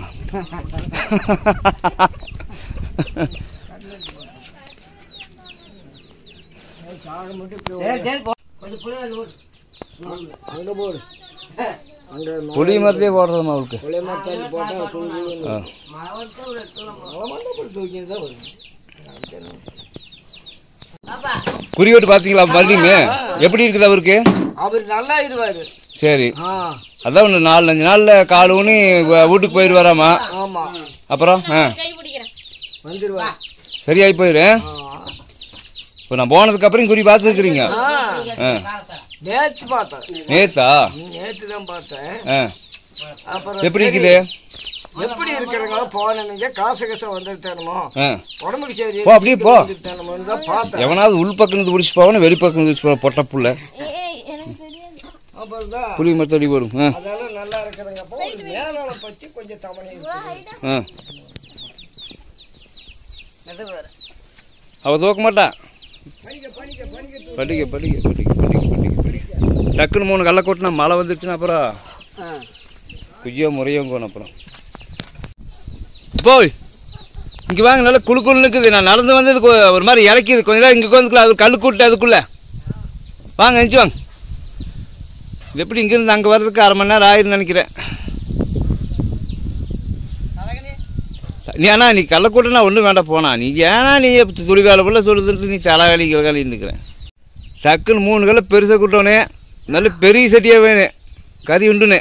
சரி சரி போ. கொஞ்சம் புளிய நூறு அங்க போடு அங்க புளி மரத்தையே போடுறதுமா அவளுக்கு கொலை மரத்தாண்டி போட்டா குழு ஆ. மழை வந்து ஒரு இடத்துல மழை. குழு தூக்கிட்டு தான் வரும் குறியோட்டு பார்த்தீங்களா மறுபடியுமே எப்படி இருக்குது அவருக்கு அவர் நல்லா இருவாரு சரி ஆ அதான் ஒன்று நாலு அஞ்சு நாளில் கால் ஊனி வ- வீட்டுக்கு போயிடுவாராமா ஆமா அப்புறம் ஆ கை பிடிக்கிறேன் வந்துருவார் சரியாகி போயிரு இப்போ நான் போனதுக்கு அப்புறம் குறி பார்த்துருக்குறீங்க ஆ ஆ நேத்து பார்த்தேன் நேத்தா நேத்து தான் பார்த்தேன் ஆ அப்புறம் எப்படி சரி, இருக்குது எப்படி இருக்கிறாங்களோ போனீங்க காசு காசு வந்துருத்தானுமோ ஆ உடம்புக்கு சரி போ, அப்படியே போ. வந்துருத்தானுமோன்னு தான் பார்த்தேன் எவனாவது உள் பக்கம் இருந்து பிடிச்சி போகணும் வெளி பக்கம் இருந்து பிடிச்சி போகணும் பொட்ட புள்ள ஏய் எனக்கு தெரியாது அப்புறம் தான் புளி மரத்தடி வரும் ஆ அதெல்லாம் நல்லா இருக்கிறாங்க அப்போ ஒரு மேலாள பத்தி கொஞ்சம் தவணை இருக்குது ஆ அவள் தூக்க மாட்டா படிக்க படிக்க படிக்க படிக்க படிக்க படிக்க டக்குன்னு மூணு கல்லை கொட்டினா மழை வந்துருச்சுன்னா அப்புறம் ஆ குஜியோ முறையும் போகணும் அப்புறம் போய் இங்கே வாங்க நல்லா குளு குளு இருக்குது நான் நடந்து வந்தது கொ- ஒரு மாதிரி இறக்கிது கொஞ்ச நேரம் இங்கே உட்காந்துக்கலாம் அது கல் கூட்டு அதுக்குள்ளே வாங்க எஞ்சி வாங்க இது எப்படி இங்கேருந்து அங்கே வர்றதுக்கு அரை மணி நேரம் ஆயிருன்னு நினைக்கிறேன் நீ அண்ணா நீ கள்ளக்கூட்டனா ஒன்றும் வேண்டாம் போனா நீ ஏன்னா நீ துளி வேலை போல சொல்லுதுன்ட்டு நீ தலை வேலை வேலைன்னு இருக்கிறேன் டக்குன்னு மூணு கல்ல பெருசாக கூட்டோனே நல்ல பெரிய சட்டியாக வேணும் கறி உண்டுனே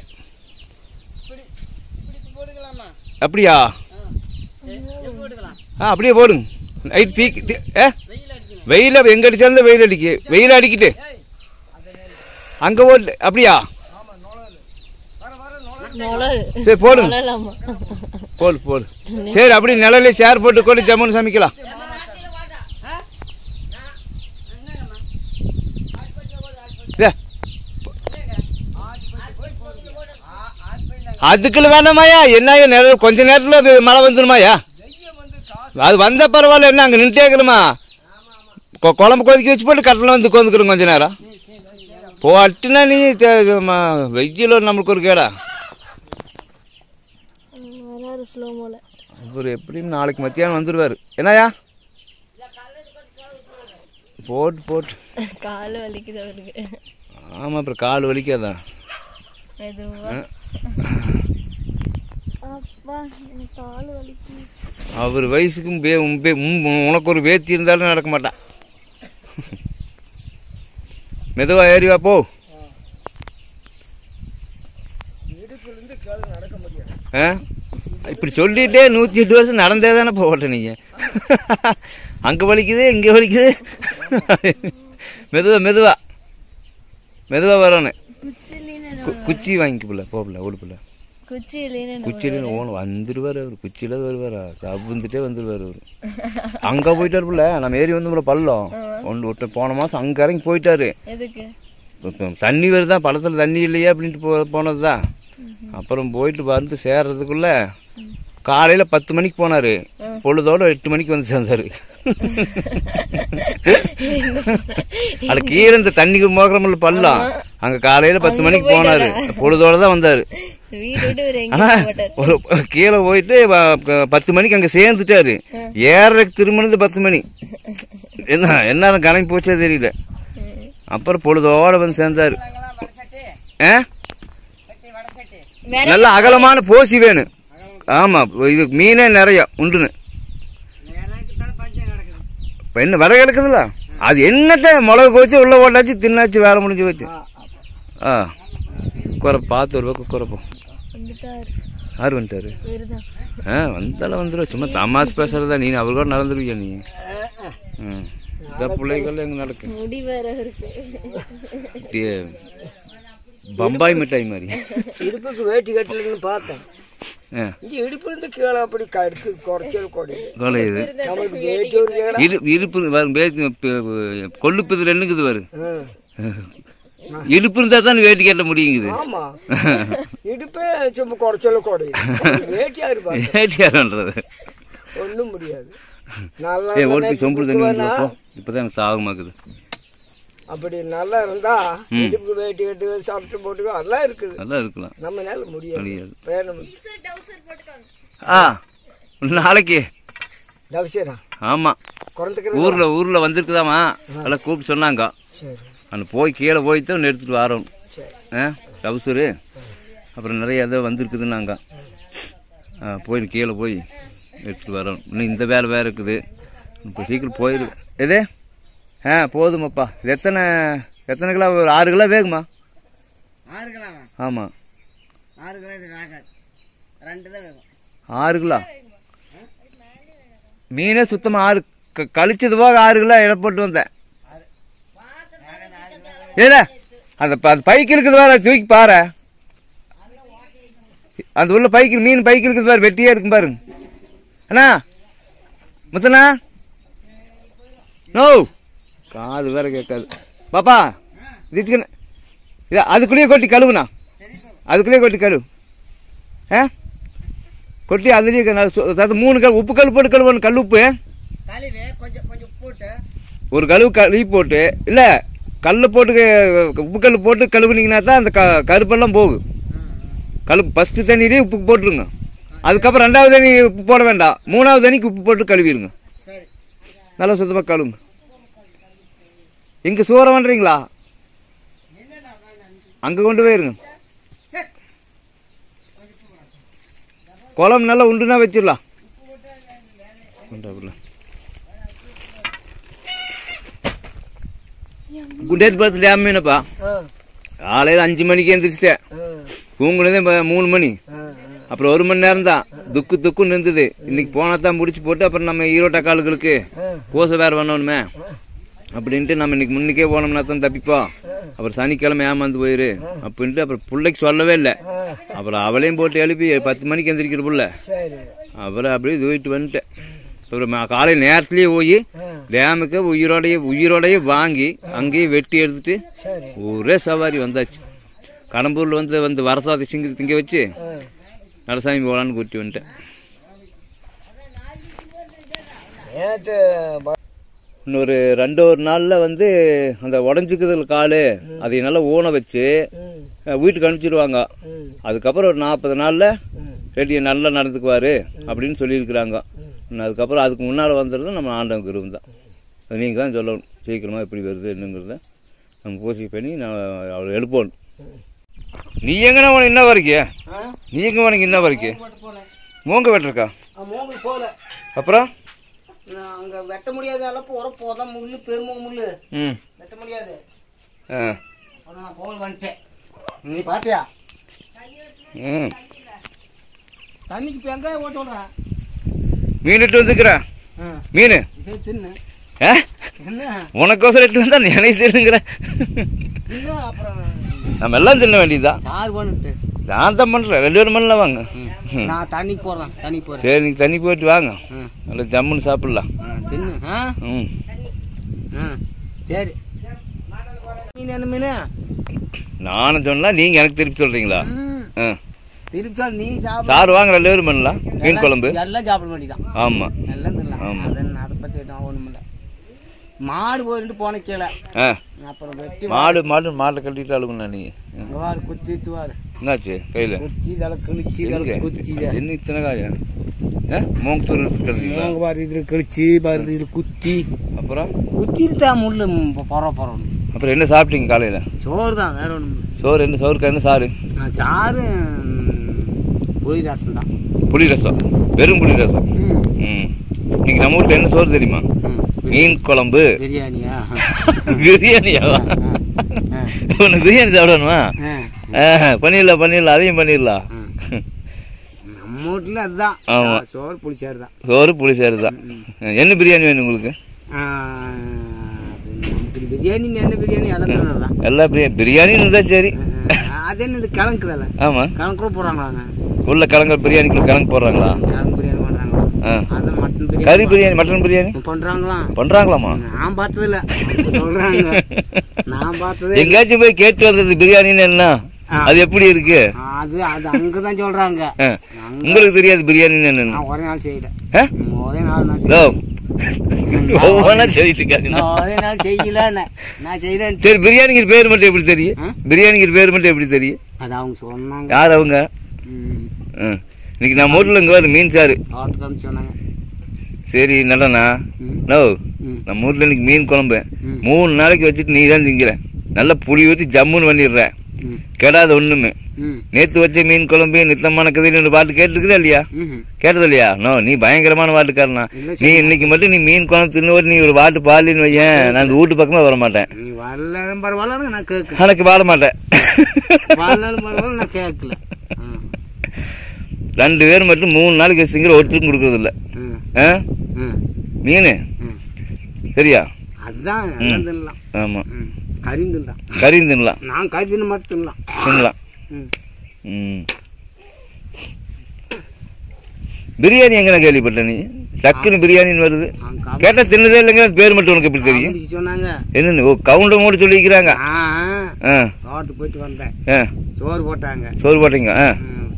போட்டுக்கலாமா அப்படியா எப்படி போட்டுக்கலாம் ஆ அப்படியே போடுங்க நைட் தீ தீ- ஏ வெயில் அடிக்கணும் வெயில் எங்கே அடிச்சாலும் வெயில் அடிக்கு வெயில் அடிக்கிட்டு அங்கே ஓடு அப்படியா சரி போடுங்க போடு போடு சரி அப்படி நிழலே சேர் போட்டு கொண்டு ஜம்முன்னு சமைக்கலாம் ஏ, அதுக்குள்ள வேணாமாயா என்ன நிழல் கொஞ்ச நேரத்தில் அது மழை வந்துருமாயா அது வந்த பரவாயில்ல என்ன அங்கே நின்றுட்டே இருக்கணுமா கொ- குழம்பு கொதிக்க வச்சு போட்டு கட்டில் வந்து கொந்துக்கிறோம் கொஞ்ச நேரம் போட்டுனா நீ தே- ம- வெயில் நம்மளுக்கு ஒரு கேடா வராது ஸ்லோ மோல அவர் எப்படியும் நாளைக்கு மத்தியானம் வந்துடுவார் என்னய்யா போட்டு போட்டு கால் வலிக்குது அவருக்கு ஆமாம் அப்புறம் கால் வலிக்காதான் மெதுவா அப்பா எனக்கு கால் வலிக்குது அவர் வயசுக்கும் பே உம் பே- உம் உனக்கு ஒரு வேத்தி இருந்தாலும் நடக்க மாட்டான் மெதுவா ஏறி வா போ இடுப்புலேருந்து கேளு நடக்க முடியாது ஆ இப்படி சொல்லிட்டே நூற்றி எட்டு வருஷம் நடந்தே தானே போகட்ட நீங்கள் அங்கே வலிக்குது இங்கே வலிக்குது மெதுவா மெதுவா மெதுவா வரணும் குச்சிலின்னு கு- குச்சி வாங்கிக்கப்புல போகல ஓடுப்புல குச்சிலின்னு குச்சியில ஓணும் வந்துடுவார் அவர் குச்சியில வருவாரா கவுந்துட்டே வந்துடுவார் அவர் அங்கே போயிட்டாருப்புல நம்ம ஏறி வந்து பள்ளம் ஒன்று விட்டு போன மாதம் அங்கே இறங்கி போயிட்டாரு எதுக்கு இப்போ தண்ணி வருதான் பழத்தில் தண்ணி இல்லையா அப்படின்ட்டு போ போனது தான் அப்புறம் போயிட்டு வந்து சேர்றதுக்குள்ள காலையில் பத்து மணிக்கு போனார் பொழுதோட எட்டு மணிக்கு வந்து சேர்ந்தார் அது கீழே இந்த தண்ணிக்கு மோகரமில்ல பள்ளம் அங்கே காலையில் பத்து மணிக்கு போனார் பொழுதோட தான் வந்தார் வீடு விட்டு ஒரு ஆனா எங்கேயும் போட்டார் ஒரு கீழே போயிட்டு வ- க- பத்து மணிக்கு அங்கே சேர்ந்துட்டாரு ஏறதுக்கு திரும்பினது பத்து மணி என்ன என்ன கிளம்பி போச்சே தெரியல அப்புறம் பொழுதோட வந்து சேர்ந்தாரு ஆ நல்ல அகலமான போசி வேணும் ஆமா இது மீனே நிறைய உண்டுன்னு எனக்கு தான் பஞ்சம் கிடக்குது இப்போ என்ன வர கிடக்குதுல்ல அது என்னத்த மிளகு கோச்சு உள்ள போட்டாச்சு தின்னாச்சு வேலை முடிஞ்சு போச்சு ஆ குறை பார்த்து ஒரு பக்கம் குறைப்போம் வந்துட்டாரு யார் வந்துட்டாரு இவருதான் ஆ வந்தாலும் வந்துடும் சும்மா தமாஸ் பேசுறதா நீ அவர் கூட நடந்துருவியா நீ ம் இந்த பிள்ளைகள் எங்கே நடக்கு முடி வேற இருக்கு அப்படியே பம்பாய் மிட்டாய் மாதிரி இடுப்புக்கு வேட்டி கட்டலன்னு பார்த்தேன் ஆ இங்க இடுப்பு இருந்து கீழே அப்படி கடுக்கு குறைச்சல் கொடி கொலை இது நமக்கு வேட்டி ஒரு கேடா இரு இருப்பு வரும் பேச்சு ப- கொள்ளுப்புது ரெண்டுக்குது வரு இடுப்பு இருந்தா தான் வேட்டி கட்ட முடியுங்குது ஆமா இடுப்பே சும்மா குறைச்சல் கொடி வேட்டியா இருப்பாங்க வேட்டியாரன்றது ஒண்ணும் முடியாது நல்லா ஏ இருந்தா ஓட்டி சொம்பு தண்ணி வந்து தூக்குவேனா? வைப்போம் இப்போதான் எனக்கு தாகமாக்குது அப்படி நல்லா இருந்தா இடுப்புக்கு வேட்டி கட்டு சாப்பிட்டு போட்டுக்கோ அதெல்லாம் இருக்குது நல்லா இருக்கலாம் நம்மனால முடியாது முடியாது வேணும் ஆ நாளைக்கு தவசியரா ஆமாம் குறைந்துக்கிறது ஊரில் ஊரில் வந்திருக்குதாமா எல்லாம் கூப்பிட்டு சொன்னாங்க சரி அந்த போய் கீழே போய் தான் ஒன்று எடுத்துகிட்டு வரோம் சரி ஆ டவுசரு அப்புறம் நிறைய ஏதோ வந்திருக்குதுன்னாங்க ஆ போய் கீழே போய் எடுத்துகிட்டு வரோம் இன்னும் இந்த வேலை வேறு இருக்குது இப்போ சீக்கிரம் போயிடு எது ஆ போதுமாப்பா இது எத்தனை எத்தனை கிலோ ஒரு ஆறு கிலோ வேகுமா ஆறு கிலோவா ஆமாம் ஆறு கிலோ இது வேகாது ரெண்டு தான் வேகும் ஆறு கிலோ மீனே சுத்தமாக ஆறு க- கழிச்சது போக ஆறு கிலோ இட போட்டு வந்தேன் ஏடா அந்த ப- அந்த பைக்கு இருக்குது பாரு அதை தூக்கி பாரு அந்த உள்ள பைக்கு மீன் பைக்கு இருக்குது பாரு வெட்டியே இருக்கும் பாருங்க அண்ணா முத்தண்ணா நோ காது வேற கேட்காது பாப்பா இதுக்கு இது அதுக்குள்ளேயே கொட்டி கழுவுண்ணா அதுக்குள்ளேயே கொட்டி கழுவு ஆ கொட்டி அதுலேயே க- நல்ல சு- அதாவது மூணு கல் உப்பு கல் போட்டு கழுவணும் கல் உப்பு கழுவி கொஞ்சம் கொஞ்சம் ஒரு கழுவு கழுவி போட்டு இல்லை கல் போட்டு க- உப்பு கல் போட்டு கழுவுனீங்கன்னா தான் அந்த க கருப்பெல்லாம் போகும் கழுவு ஃபஸ்ட்டு தண்ணியிலே உப்பு போட்டுருங்க அதுக்கப்புறம் ரெண்டாவது தண்ணி உப்பு போட வேண்டாம் மூணாவது தண்ணிக்கு உப்பு போட்டு கழுவிடுங்க நல்லா சுத்தமாக கழுவுங்க இங்கே சூறம் பண்ணுறீங்களா அங்கே கொண்டு போயிருங்க குழம்பு நல்லா உண்டுனா வச்சிடலாம் கொண்டாப்புல. குண்டேத் பர்த்டே அம்மீனப்பா காலையில் அஞ்சு மணிக்கு எந்திரிச்சிட்டேன் தூங்குனதே ம- மூணு மணி அப்புறம் ஒரு மணி நேரம் தான் துக்கு துக்குன்னு இருந்தது இன்னைக்கு போனா தான் முடிச்சு போட்டு அப்புறம் நம்ம ஈரோட்ட காலுகளுக்கு கோசை வேற பண்ணணுமே அப்படின்ட்டு நம்ம இன்னைக்கு முன்னுக்கே போனோம்னா தான் தப்பிப்போம் அப்புறம் சனிக்கிழமை ஏமாந்து போயிரு அப்படின்ட்டு அப்புறம் பிள்ளைக்கு சொல்லவே இல்லை அப்புறம் அவளையும் போட்டு எழுப்பி பத்து மணிக்கு எந்திரிக்கிற புள்ள சரி அப்புறம் அப்படியே தூக்கிட்டு வந்துட்டேன் அப்புறம் ம- காலையில் நேரத்துலேயே போய் டேமுக்கு உயிரோடையே உயிரோடையே வாங்கி அங்கேயே வெட்டி எடுத்துட்டு சரி ஒரே சவாரி வந்தாச்சு கடம்பூரில் வந்து வந்து வரசாதி சிங்க திங்க வச்சு நடசாமி போகலான்னு கூட்டி வந்துட்டேன் நேற்று இன்னொரு ரெண்டு ஒரு நாளில் வந்து அந்த உடஞ்சிக்குதல் கால் அதை நல்லா ஊன வச்சு அஹ், வீட்டுக்கு அனுப்பிச்சிடுவாங்க அதுக்கப்புறம் ஒரு நாற்பது நாளில் ரெடி நல்லா நடந்துக்குவாரு அப்படின்னு சொல்லியிருக்கிறாங்க இன்னும் அதுக்கப்புறம் அதுக்கு முன்னால் வந்துடுறது நம்ம ஆண்டவன் கிருபம் தான் அது நீங்கள் தான் சொல்லணும் சீக்கிரமாக எப்படி வருது என்னங்கிறத நம்ம பூசி பண்ணி நான் அவளை எழுப்பணும் நீ எங்கண்ணா உனக்கு என்ன வரைக்கும் நீ எங்க உனக்கு என்ன வரைக்கும் மூங்க வெட்டிருக்கா மூணு போல அப்புறம் அங்க வெட்ட முடியாத அளப்பு உரம் போதான் முள்ளு பெரும முள்ளு ம் வெட்ட முடியாது ஆ அப்புறம் நான் போல் வந்துட்டேன் நீ பாத்தியா ம் தண்ணிக்கு இப்ப வெங்காயம் ஓட்ட விடுறேன் மீன் இட்டு வந்துக்கிறேன் மீன் சரி தின்னு ஆ என்ன உனக்கோசரம் இட்டு வந்தா எனக்கு தெரியுங்கிற இல்ல அப்புறம் நம்ம எல்லாம் தின்ன வேண்டியதுதான் சார் பண்ணிட்டு நான் தான் பண்ணுறேன் ரெண்டு பேரும் பண்ணல வாங்க ம். நான் தண்ணிக்கு போறேன் தண்ணிக்கு போறேன் சரி நீங்கள் தண்ணி போயிட்டு வாங்க ம். நல்லா ஜம்முன்னு சாப்பிடலாம் ஆ, தின்னு ஆ ம் ஆ சரி மீன் என்ன மீன் நானும் சொன்னா நீங்கள் எனக்கு திருப்பி சொல்கிறீங்களா ம். ஆ திருப்பி சொல் நீ சாப்பிட சார் வாங்க ரெண்டு பேரும் பண்ணலாம் மீன் குழம்பு எல்லாம் சாப்பிட வேண்டியதான் ஆமாம் எல்லாம் தின்னலாம் ஆமா. அது என்ன, அதை பத்தி எதுவும் ஒண்ணும் இல்ல மாடு போயிட்டு போன கீழே ஆ அப்புறம் வெட்டி மாடு மாடு மாட்டை கட்டிட்டு அழுகுண்ணா நீங்கள் அங்க வாரு குத்தி துவாரு என்னாச்சு கையில் குச்சி தலை கிழிச்சி தலை எங்க குச்சி என்ன இத்தனை காயம் ஆ மூங்கத்தூர் கிடந்தீங்களா அங்க பாரு இதுல கிழிச்சி பாரு இதுல குத்தி அப்புறம் குத்திருத்தா முள்ளு பொற பொறம் அப்புறம் என்ன சாப்பிட்டீங்க காலையில் சோறு தான் வேற ஒண்ணும் இல்ல. சோறு என்ன சோறுக்கு என்ன சாறு ஆ, சாறு ம், புளி ரசம் தான் புளி ரசம் வெறும் புளி ரசம் ம் இன்னைக்கு நம்ம வீட்டில் என்ன சோறு தெரியுமா மீன் குழம்பு பிரியாணியா பிரியாணியாவா ஆ. உனக்கு பிரியாணி சாப்பிடணுமா ஆ. ஆ, பண்ணிடலாம் பண்ணிடலாம் அதையும் பண்ணிடலாம் நம்ம வீட்டுல அதுதான் ஆமா. சோறு புளிச்சாறு தான் சோறு புளி சாறு தான் என்ன பிரியாணி வேணும் உங்களுக்கு ஆ, அது நமக்கு பிரியாணி என்ன பிரியாணி எல்லாம் தான் எல்லா பிரியாணி பிரியாணின்னு இருந்தால் சரி அது என்ன இது கிழங்குதல்ல ஆமாம் கிழங்கு போடுறாங்களாங்க உள்ள கிழங்கு பிரியாணிக்குள்ள கிழங்கு போடுறாங்களா கிழங்கு பிரியாணி பண்றாங்களா ஆ அது மட்டன் கறி பிரியாணி பிரியாணி மட்டன் பிரியாணி பண்றாங்களா பண்ணுறாங்களாமா நான் பார்த்தது இல்ல அவங்க சொல்றாங்க நான் பார்த்ததே இல்ல. எங்கேயாச்சும் போய் கேட்டு வந்தது பிரியாணின்னு என்ன ஆ. அது எப்படி இருக்கு அது அது அங்கதான் சொல்றாங்க ஆ. அங்க உங்களுக்கு தெரியாது பிரியாணின்னு என்னன்னு நான் ஒரே நாள் செய்யல ஆ? ஒரே நாள் நான் ஹலோ செய்யல ஒவ்வொன்றா சொல்லிட்டு இருக்காங்க நான் ஒரே நாள் செய்யல நான் செய்யறேன் சரி பிரியாணிங்கிற பேர் மட்டும் எப்படி தெரியும் ஆ? பிரியாணிங்கிற பேர் மட்டும் எப்படி தெரியும் அது அவங்க சொன்னாங்க யார் அவங்க ம். ஆ. இன்னைக்கு நம்ம வீட்டில் இங்கே வருது மீன் சாறு தோட்டத்துக்கு சொன்னாங்க சரி நல்லண்ணா ம். நோ ம். நம்ம வீட்டில் இன்னைக்கு மீன் குழம்பு ம். மூணு நாளைக்கு வச்சுட்டு நீ தான் திங்கிற நல்லா புளி ஊற்றி ஜம்முன்னு பண்ணிடுற ம். கெடாத ஒண்ணுமே ம். நேத்து வச்ச மீன் குழம்பு நித்தமான கதைன்னு பாட்டு கேட்டுருக்குதா இல்லையா ம்ஹும். கேட்டது இல்லையா நோ நீ பயங்கரமான பாட்டுக்காரனா இல்ல நீ இன்னைக்கு மட்டும் நீ மீன் குழம்பு தின்னு நீ ஒரு பாட்டு பாடலின்னு வையேன் நான் இந்த வீட்டு பக்கமே வர மாட்டேன் நீ வரலாம் பரவாயில்ல நான் கேட்கல எனக்கு பாட மாட்டேன் வரலாம் பரவாயில்ல நான் கேட்கல ம். ரெண்டு பேர் மட்டும் மூணு நாளைக்கு வச்சுங்கிற ஒருத்தருக்கும் கொடுக்கறது இல்ல ம். ஆ? ம். மீன் ம். சரியா அதுதான் எல்லாம் தின்னலாம் ஆமா ம். கறி தின்னலாம் கறியும் தின்னலாம் நான் கறி தின்னு மட்டும் தின்னலாம் தின்னலாம் ம். ம் பிரியாணி எங்கண்ணா கேள்விப்பட்ட நீ டக்குன்னு பிரியாணின்னு வருது அவங்க காப்பி கேட்டா தின்னதே இல்லைங்க அது பேர் மட்டும் உனக்கு எப்படி தெரியும் காமிச்சு சொன்னாங்க என்னன்னு ஓ கவுண்டர் மூட சொல்லிக்கிறாங்க ஆ ஆ தோட்டத்துக்கு போயிட்டு வந்தேன் ஆ சோறு போட்டாங்க சோறு போட்டீங்க ஆ ம்,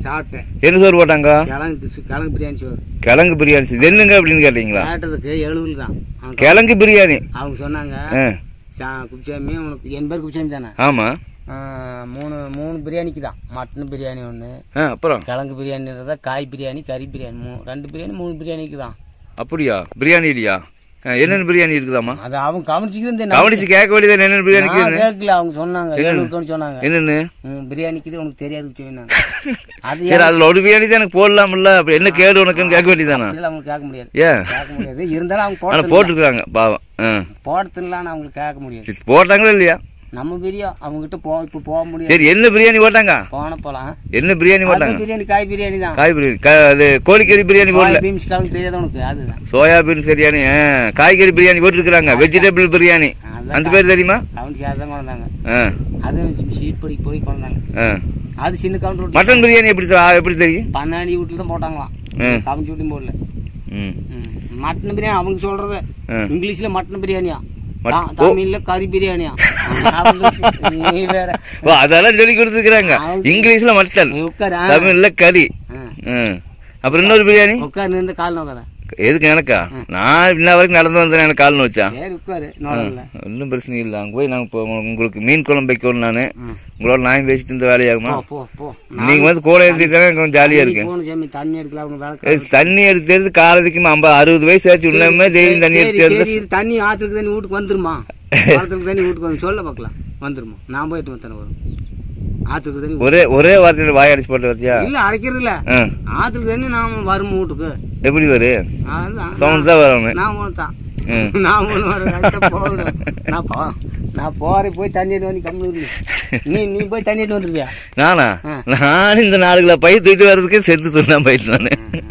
சாப்பிட்டேன் என்ன சோறு போட்டாங்க கிழங்கு சு- கிழங்கு பிரியாணி சோறு கிழங்கு பிரியாணி இது என்னங்க அப்படின்னு கேட்டீங்களா கேட்டதுக்கு எழுபது தான் அவங்க கிழங்கு பிரியாணி அவங்க சொன்னாங்க ஆ சா குப்சாமி உனக்கு என் பேர் குப்சாமி தானே ஆமா ஆ, மூணு மூணு பிரியாணிக்கு தான் மட்டன் பிரியாணி ஒன்று ஆ அப்புறம் கிழங்கு பிரியாணின்றத காய் பிரியாணி கறி பிரியாணி மூ ரெண்டு பிரியாணி மூணு பிரியாணிக்கு தான் அப்படியா பிரியாணி இல்லையா ஆ, என்னென்ன பிரியாணி இருக்குதாம்மா அது அவங்க கவனிச்சுக்கிது கவனிச்சு கேட்க வேண்டியது என்னென்ன பிரியாணி நான் கேட்கல அவங்க சொன்னாங்க ஏழுக்குன்னு சொன்னாங்க என்னன்னு ம், பிரியாணிக்கு உனக்கு தெரியாது சொன்னாங்க அது சரி அதுல ஒரு பிரியாணி தான் எனக்கு போடலாம்ல அப்ப என்ன கேடு உனக்குன்னு கேட்க வேண்டியதானா இல்லை அவங்களுக்கு கேட்க முடியாது ஏன் கேட்க முடியாது இருந்தாலும் அவங்க ஆனா போட போட்டுருக்காங்க பாவம் ஆ. போடத்தில்லான்னு அவங்களுக்கு கேட்க முடியாது சரி, போட்டாங்களா இல்லையா நம்ம பிரியா அவங்ககிட்ட போ இப்போ போக முடியாது சரி என்ன பிரியாணி போட்டாங்க போன போலாம் என்ன பிரியாணி அது போட்டாங்க பிரியாணி காய் பிரியாணி தான் காய் பிரியாணி கா- அது கோழிக்கறி பிரியாணி போடல பீன்ஸ் கிழங்கு தெரியாது உனக்கு அதுதான் சோயா பீன்ஸ் பிரியாணி ஆ, காய்கறி பிரியாணி போட்டுருக்காங்க வெஜிடபிள் பிரியாணி அதான் அந்த பேர் தெரியுமா கவுன்சி அதுதான் கொண்டாங்க ஆ, அது சீட் படி போய் கொண்டாங்க ஆ. அது சின்ன கவுண்டர் மட்டன் பிரியாணி எப்படி சா- எப்படி தெரியும் பன்னாடி வீட்டில் தான் போட்டாங்களாம் ம். கவுன்சி வீட்டையும் போடல ம். ம். மட்டன் பிரியாணி அவங்க சொல்றது ஆ. இங்கிலீஷ்ல மட்டன் பிரியாணியா மட்- தா- தமிழ்ல கறி பிரியாணியா அவங்களுக்கு நீ வேற ஓ அதெல்லாம் சொல்லி கொடுத்துருக்காங்க அவங்க- இங்கிலீஷ்ல மட்டன் நீ உட்காரு ஆ. தமிழ்ல கறி ஆ. ம். அப்புறம் இன்னொரு பிரியாணி உட்காரு நின்று கால் நோக்காத எதுக்கு எனக்கா நான் இன்ன வரைக்கும் நடந்து வந்தேன் எனக்கு கால் வச்சா சரி உட்காரு நோடல ஒன்றும் பிரச்சனை இல்லை அங்கே போய் நாங்கள் இப்போ உங்களுக்கு மீன் குழம்பு வைக்கணும் நான் ம். உங்களோட நான் பேசிட்டு இருந்த வேலையாகுமா போ போ போ நீங்க வந்து கூட எடுத்துக்கிட்டா கொஞ்சம் ஜாலியா இருக்கு போன சாமி தண்ணி எடுக்கல அவங்க வேலை ஏய், தண்ணி எடுத்து காலத்துக்கு ஐம்பது அறுபது வயசு ஆச்சு இன்னமே டெய்லி தண்ணி சரி, எடுத்து சரி, எடுத்து இது தண்ணி ஆத்துக்கு தண்ணி வீட்டுக்கு வந்துருமா ஆத்துக்கு தண்ணி வீட்டுக்கு வந்து சொல்ல பார்க்கலாம் வந்துருமா நான் போயிட்டு வந்தேன் வரும் ஆத்துக்கு தண்ணி ஒரே ஒரே வார்த்தையில வாய் அடிச்சு போட்டு வச்சியா இல்ல அடைக்கிறது இல்ல ஆ. ஆத்துக்கு தண்ணி நாம வரும் வீட்டுக்கு எப்படி வரு அதுதான் சவுண்ட் தான் வரணும் நான் ஒன்றுதான் ம். நான் ஒன்று வரேன் போகணும் நான் போ நான் போறேன் போய் தண்ணி எடுத்து வந்து கம்மி நீ நீ போய் தண்ணி எடுத்து வந்துருவியா நானா ஆ. நான் இந்த நாடுகளை பை தூக்கிட்டு வர்றதுக்கு செத்து சொன்னா போயிட்டு நானு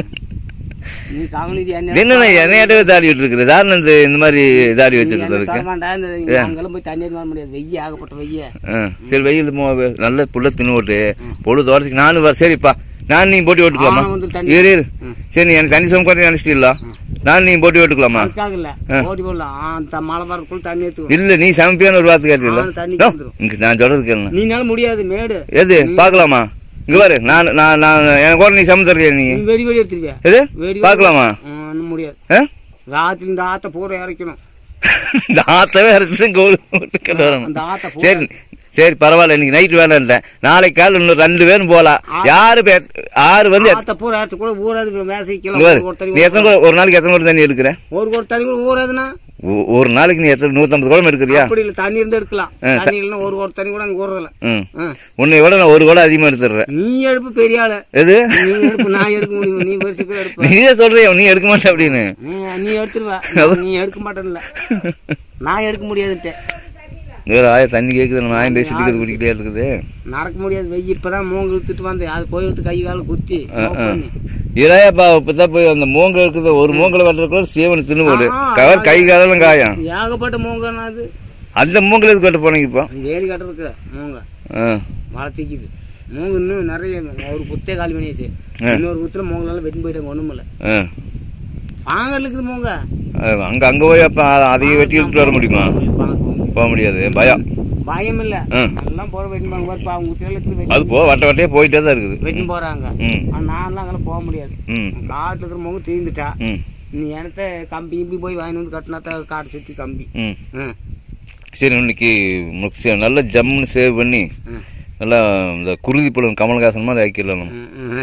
நீ கவனிதி என்னண்ணா என்னையாட்டவே தாடி விட்டு இருக்குது யாருன்னு இந்த இந்த மாதிரி தாடி வச்சிருக்கிறது இருக்கு அங்கெல்லாம் போய் தண்ணி எடுத்து வர முடியாது வெய்ய ஆகப்பட்ட வெய்ய ஆ, சரி வெயில் மோ- நல்ல புள்ள தின்னு ஓட்டு பொழுது தோட்டத்துக்கு நானும் வர சரிப்பா நான் நீ போட்டி ஓட்டுக்கலாமா ஆ, வந்து தண்ணி- இரு இரு சரி நீ எனக்கு தண்ணி சோம் நினைச்சிட்டீங்களா நான் நீ போட்டி ஓட்டுக்கலாமா அதுக்காக இல்ல ஓடி போடலாம் அந்த மழை வரக்குள்ள தண்ணி எடுத்து இல்ல நீ சமைப்பியான்னு ஒரு வார்த்தை கேட்டீங்களா ஆ, தண்ணி நோ, வந்துரும். இங்க நான் சொல்றது கேளுங்க நீனால முடியாது மேடு எது பாக்கலாமா இங்க பாரு நான் நான் நான் எனக்கு கூட நீ சமைச்சிருக்கிய நீ நீ வெடி வெடி எடுத்துருவியா எது வெடி பாக்கலாமா ஒன்றும் முடியாது ஆ? ராத்திரி இந்த ஆத்த பூரா இறக்கணும் இந்த ஆத்தவே அரைச்சு கோல் போட்டு வரணும் அந்த ஆத்த பூரா சரி சரி பரவாயில்ல இன்னைக்கு நைட்டு வேலை இல்லை நாளைக்கு காலை இன்னும் ரெண்டு பேரும் போலாம் யாரு பேர் ஆறு வந்து எத்- ஆத்த பூரா இறச்சு கூட ஊறாது இங்க மேசைக்கலாம் பாரு, ஒரு தண்ணி நீ எத்தனை குடம்- ஒரு நாளைக்கு எத்தனை குடம் தண்ணி எடுக்கிற ஒரு ஒரு தண்ணி கூட ஊறாதுன்னா ஒ- ஒரு நாளைக்கு நீ எத்தனை நூத்தம்பது குடம் எடுக்கிறியா அப்படி இல்ல தண்ணி இருந்து எடுக்கலாம் ஆ, தண்ணி இல்லைன்னா ஒரு ஒரு தண்ணி கூட அங்க ஊறதில்ல ம் ஆ. உன்னை விட நான் ஒரு குடம் அதிகமா எடுத்துடுறேன் நீ எடுப்பு பெரிய ஆளு எது நீ எடுப்பு நான் எடுக்க முடியும் நீ பெருசுக்கு எடுப்ப நீயே சொல்றியா நீ எடுக்க மாட்டே அப்படின்னு நீ நீ எடுத்துருவ நீ எடுக்க மாட்டேன்ல நான் எடுக்க முடியாதுன்ட்டு வேற ஆய தண்ணி கேக்குது நான் ஆயம் பேசிட்டு இருக்கிறது குடிக்கிட்டே இருக்குது நடக்க முடியாது வெய்ய இப்பதான் மூங்க இழுத்துட்டு வந்தேன் அது போய் எடுத்து கை கால குத்தி நோக்கு பண்ணி. இளையப்பா இப்பதான் போய் அந்த மூங்க இருக்குது ஒரு மூங்கல வெட்டுறதுக்குள்ள சீவன் தின்னு போடு ஆ, கவர் கை காலெல்லாம் காயம் ஏகப்பட்ட மூங்கன்னா அது அந்த மூங்கல எதுக்கு வெட்ட போனீங்க இப்போ வேலி கட்டுறதுக்கு மூங்க ஆ. மழை தீக்குது மூங்க இன்னும் நிறைய ஒரு குத்தே காலி பண்ணியாச்சு இன்னொரு குத்துல மூங்கலால வெட்டி போயிட்டாங்க ஒண்ணும் இல்ல ஆ. பாங்கல் இருக்குது மூங்க அது அங்க அங்க போய் அப்ப அ- அதையும் வெட்டி எடுத்துட்டு வர முடியுமா போக முடியாது பயம் பயம் இல்ல ஆ. எல்லாம் போற வெட்டி பாங்க பாரு அவங்க குத்தியில இருக்குது வெட்டி அது போ வட்ட வட்டையே போயிட்டே தான் இருக்குது வெட்டி போறாங்க ம் ஆனா நான்லாம் அங்கெல்லாம் போக முடியாது ம் காட்டுல இருக்கிற மூங்க தீர்ந்துட்டா ம் நீ எனத்த கம்பி கிம்பி போய் வாங்கி வந்து கட்டினா தான் காட்டு சுத்தி கம்பி ம் ஆ. சரி இன்னைக்கு உனக்கு சே- நல்லா ஜம்முன்னு சேவ் பண்ணி ஆ. நல்லா இந்த குருதி பழம் கமல்ஹாசன் மாதிரி ஆக்கிடலாம் நம்ம.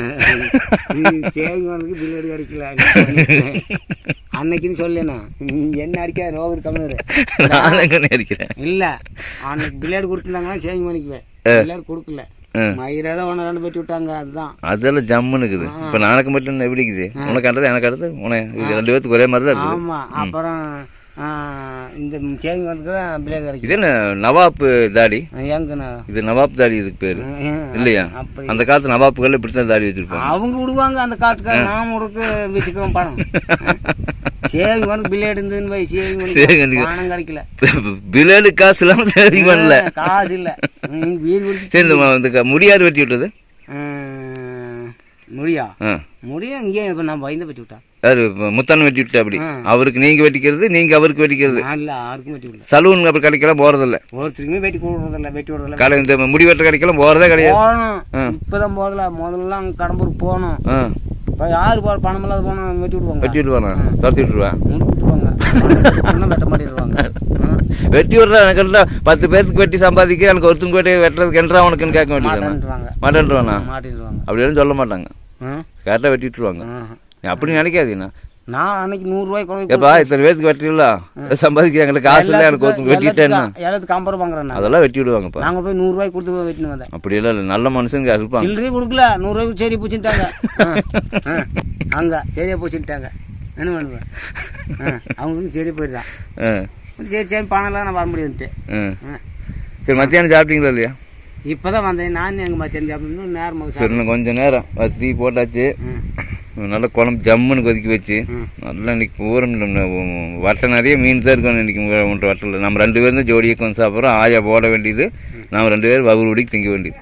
சேவிங் பில் கிடைக்கல அன்னைக்குன்னு சொல்லேண்ணா என்ன அடிக்காத ரோகர் கம்மிரு நான் எங்க அடிக்கிறேன் இல்ல அன்னைக்கு பிள்ளையாடு கொடுத்துருந்தாங்கன்னா சேவிங் பண்ணிக்குவேன் பிள்ளையாடு கொடுக்கல ஆ. மயிராத ஒன்று ரெண்டு பெட்டி விட்டாங்க அதுதான் அதெல்லாம் ஜம்முன்னு இருக்குது இப்ப நானக்கு மட்டும் எப்படி இருக்குது உனக்கு அடுத்தது எனக்கு அடுத்து உனக்கு இது ரெண்டு பேத்துக்கு ஒரே மாதிரி தான் இருக்குது ஆமா அப்புறம் ஆ, இந்த சேவிங் வந்து தான் பிள்ளையாடு கிடைக்குது இது என்ன நவாப் தாடி எங்கண்ணா இது நவாப் தாடி இதுக்கு பேரு இல்லையா அப்படி அந்த காலத்து நவாப்புகள் இப்படித்தான் தாடி வச்சிருப்பாங்க அவங்க விடுவாங்க அந்த காட்டுக்கார நாம உனக்கு வச்சுக்கிறோம் பணம் சேவிங் வந்து பிள்ளையாடு இருந்ததுன்னு போய் சேவிங் Saving பண்ணி பண்ணி- பணம் கிடைக்கல பிலேலு காசு இல்லாம சேவிங் பண்ணல காசு இல்ல நீங்க வீடு குடிச்சு சரி இந்த ம- இந்த க- முடியாறு வெட்டி விட்டது முடியா ஆ முடியும் இங்கே இப்போ நான் பயந்து வச்சு விட்டேன் யாரு இப்ப முத்தான வெட்டி விட்டு அப்படி அவருக்கு நீங்க வெட்டிக்கிறது நீங்க அவருக்கு வெட்டிக்கிறது நான் இல்லை யாருக்கும் வெட்டி விடல சலூன் அப்படி கடைக்கெல்லாம் போறதில்ல ஒருத்தருக்குமே வெட்டி விடுறதில்ல வெட்டி விடுறதில்ல கடை இந்த முடி வெட்டுற கடைக்கெல்லாம் போறதே கிடையாது போகணும் இப்போதான் போகல முதல்ல அங்கே கடம்பூர் போகணும் ஆ இப்போ யாரு போகிற பணம் இல்லாத போனால் வெட்டி விடுவாங்க வெட்டி விட்டுவானா துரத்தி விட்டுருவா முடி விட்டுருவாங்க இன்னும் வெட்ட மாட்டிடுவாங்க வெட்டி விடுறா எனக்கு எல்லாம் பத்து பேருக்கு வெட்டி சம்பாதிக்க எனக்கு ஒருத்தங்க வெட்டி வெட்டுறதுக்கு என்றா உனக்குன்னு கேட்க வேண்டியது மாட்டேன்றாங்க மாட்டேன்றானா மாட்டிடுவாங்க அப்படி எதுவும் சொல்ல மாட்டாங்க ம் கரெக்டாக வெட்டி விட்டுருவாங்க ம். நீ அப்படி நினைக்காதீங்கண்ணா நான் அன்னைக்கு நூறுரூவாய்க்கு கொண்டு ஏப்பா இத்தனை பேருக்கு வெட்டிடலாம் சம்பாதிக்கிறாங்க காசு இல்லை எனக்கு ஒருத்தங்க வெட்டிட்டேன்னா எல்லாத்துக்கும் கம்பரம் வாங்குறேன் நான் அதெல்லாம் வெட்டி விடுவாங்கப்பா நாங்கள் போய் நூறுரூவாய்க்கு கொடுத்து வெட்டினு வந்தேன் அப்படி எல்லாம் இல்லை நல்ல மனுஷங்க இருப்பாங்க சில்லறையே கொடுக்கல நூறுரூவாய்க்கு சரி பூச்சிட்டாங்க அங்கே சரியா பூச்சிட்டாங்க என்ன பண்ணுவேன் அவங்களுக்கு சரி போயிடுறான் ஆ சரி சரி பணம் இல்லை நான் வர முடியும்ட்டு ஆ சரி மத்தியானம் சாப்பிட்டீங்களா இல்லையா இப்போ தான் வந்தேன் நான் எங்கள் மத்தியானம் சாப்பிடணும் நேரமாக சரி சாப்பிட்டேன் இன்னும் கொஞ்ச நேரம் வத்தி போட்டாச்சு நல்லா குழம்பு ஜம்முன்னு கொதிக்க வச்சு நல்லா இன்னைக்கு பூரா நம்ம வட்டை நிறைய மீன் தான் இருக்கணும் இன்னைக்கு உங்க- உங்க வட்டத்தில் நம்ம ரெண்டு பேரும் தான் ஜோடியை கொஞ்சம் சாப்பிட்றோம் ஆயா போட வேண்டியது நம்ம ரெண்டு பேரும் வவுறு உடிக்கு திங்க வேண்டியது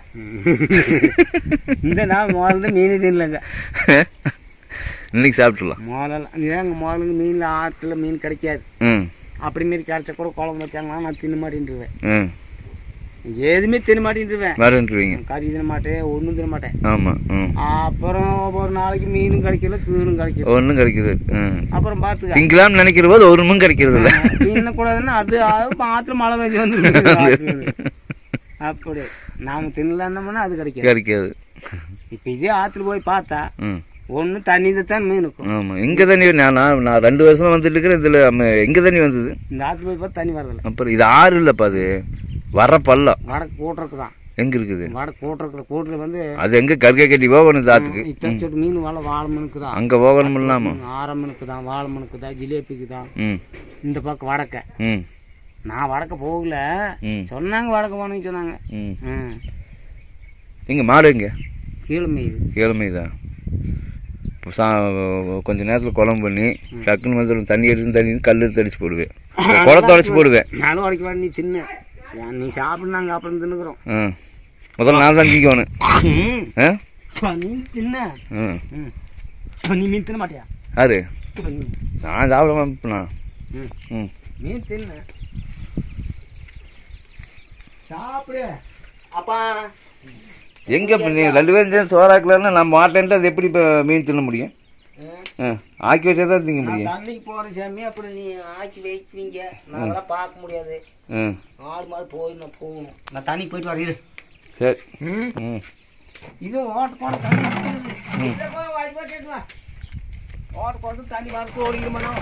இந்த நான் முதல்ல மீன் தின்னலைங்க இன்னைக்கு சாப்பிட்டுலாம் முதல்ல ஏங்க முதல்ல மீனில் ஆற்றுல மீன் கிடைக்காது ம் அப்படி மாரி கிடைச்சா கூட குழம்பு வச்சாங்கன்னா நான் தின்ன மாட்டேன்ருவேன் ம் எதுவுமே தின்ன மாட்டேன்ருவேன் வரேன்ட்டுருவீங்க கறி தின்ன மாட்டேன் ஒன்றும் தின்ன மாட்டேன் ஆமாம் ம் அப்புறம் ஒரு நாளைக்கு மீனும் கிடைக்கல கீழும் கிடைக்கல ஒன்றும் கிடைக்குது ம் அப்புறம் பார்த்துக்க திங்கலாம்னு நினைக்கிற போது ஒரு முன் கிடைக்கிறது இல்லை தின்னக்கூடாதுன்னா அது அது ஆற்றுல மழை பெஞ்சு வந்து அப்படி நாம தின்னலான்னோம்னா அது கிடைக்காது கிடைக்காது இப்போ இதே ஆற்றுல போய் பார்த்தா ம் ஒன்று தண்ணி தான் மீன் இருக்கும் ஆமாம் இங்கே தண்ணி நான் நான் நான் ரெண்டு வருஷமா வந்துட்டு இருக்கிறேன் இதில் எங்கே தண்ணி வந்தது இந்த ஆற்றுல போய் பார்த்தா தண்ணி வரதில்ல அப்புறம் இது ஆறு இல்லைப்பா அது வர பள்ளம் வடக்கு கூட்டுறக்கு தான் எங்கே இருக்குது வடக்கு கூட்டுறக்கு கூட்டில் வந்து அது எங்கே கற்கை கட்டி போகணும் தாத்துக்கு இத்தனை சொட்டு மீன் வாழை வாழை மீனுக்கு தான் அங்கே போகணும் இல்லாமல் ஆரம் மீனுக்கு தான் வாழை மீனுக்கு தான் ஜிலேபிக்கு தான் ம் இந்த பக்கம் வடக்க ம் நான் வடக்க போகல ம் சொன்னாங்க வடக்க போனேன்னு சொன்னாங்க ம் ம் இங்கே மாடு எங்கே கீழே மீது கிழமை தான் இப்போ சா கொஞ்ச நேரத்தில் குழம்பு பண்ணி டக்குன்னு வந்து தண்ணி எடுத்து தண்ணி கல் எடுத்து அடிச்சு போடுவேன் குளத்தை அடிச்சு போடுவேன் நானும் உடைக்க வேண்டாம் நீ தின்னு சரி, நீ சாப்பிடு நாங்கள் அப்புறம் தின்னுக்குறோம் ஆ முதல்ல நான் தான் திங்கணும் ம். ஆ அப்பா, நீ தின்ன ம் ம். அப்பா, நீ மீன் தின்ன மாட்டியா யாரு அப்பா, நீ- நான் சாப்பிட மாட்டேன் ம். ம் மீன் தின்ன சாப்பிடு அப்பா எங்கே இப்போ நீ ரெண்டு பேரும் சேர்ந்து சோறாக்கலன்னா நம்ம மாட்டேன்ட்டு அது எப்படி இப்போ மீன் தின்ன முடியும் ஆ ஆக்கி வச்சா தான் திங்க நான் முடியும் தண்ணிக்கு போறேன் சாமி அப்புறம் நீ ஆக்கி வைக்குவீங்க நாங்களாம் பார்க்க முடியாது ம் ஆடு மாடு போயிடணும் போகணும் நான் தண்ணிக்கு போயிட்டு வரேன் இரு. சரி ம் ம் இது ஓட்டு போட தண்ணி இருக்குது. இதை போய் வாடி போட்டு வா. ஓட்டு போட்டு தண்ணி வரத்து ஓடிக்கிறோம்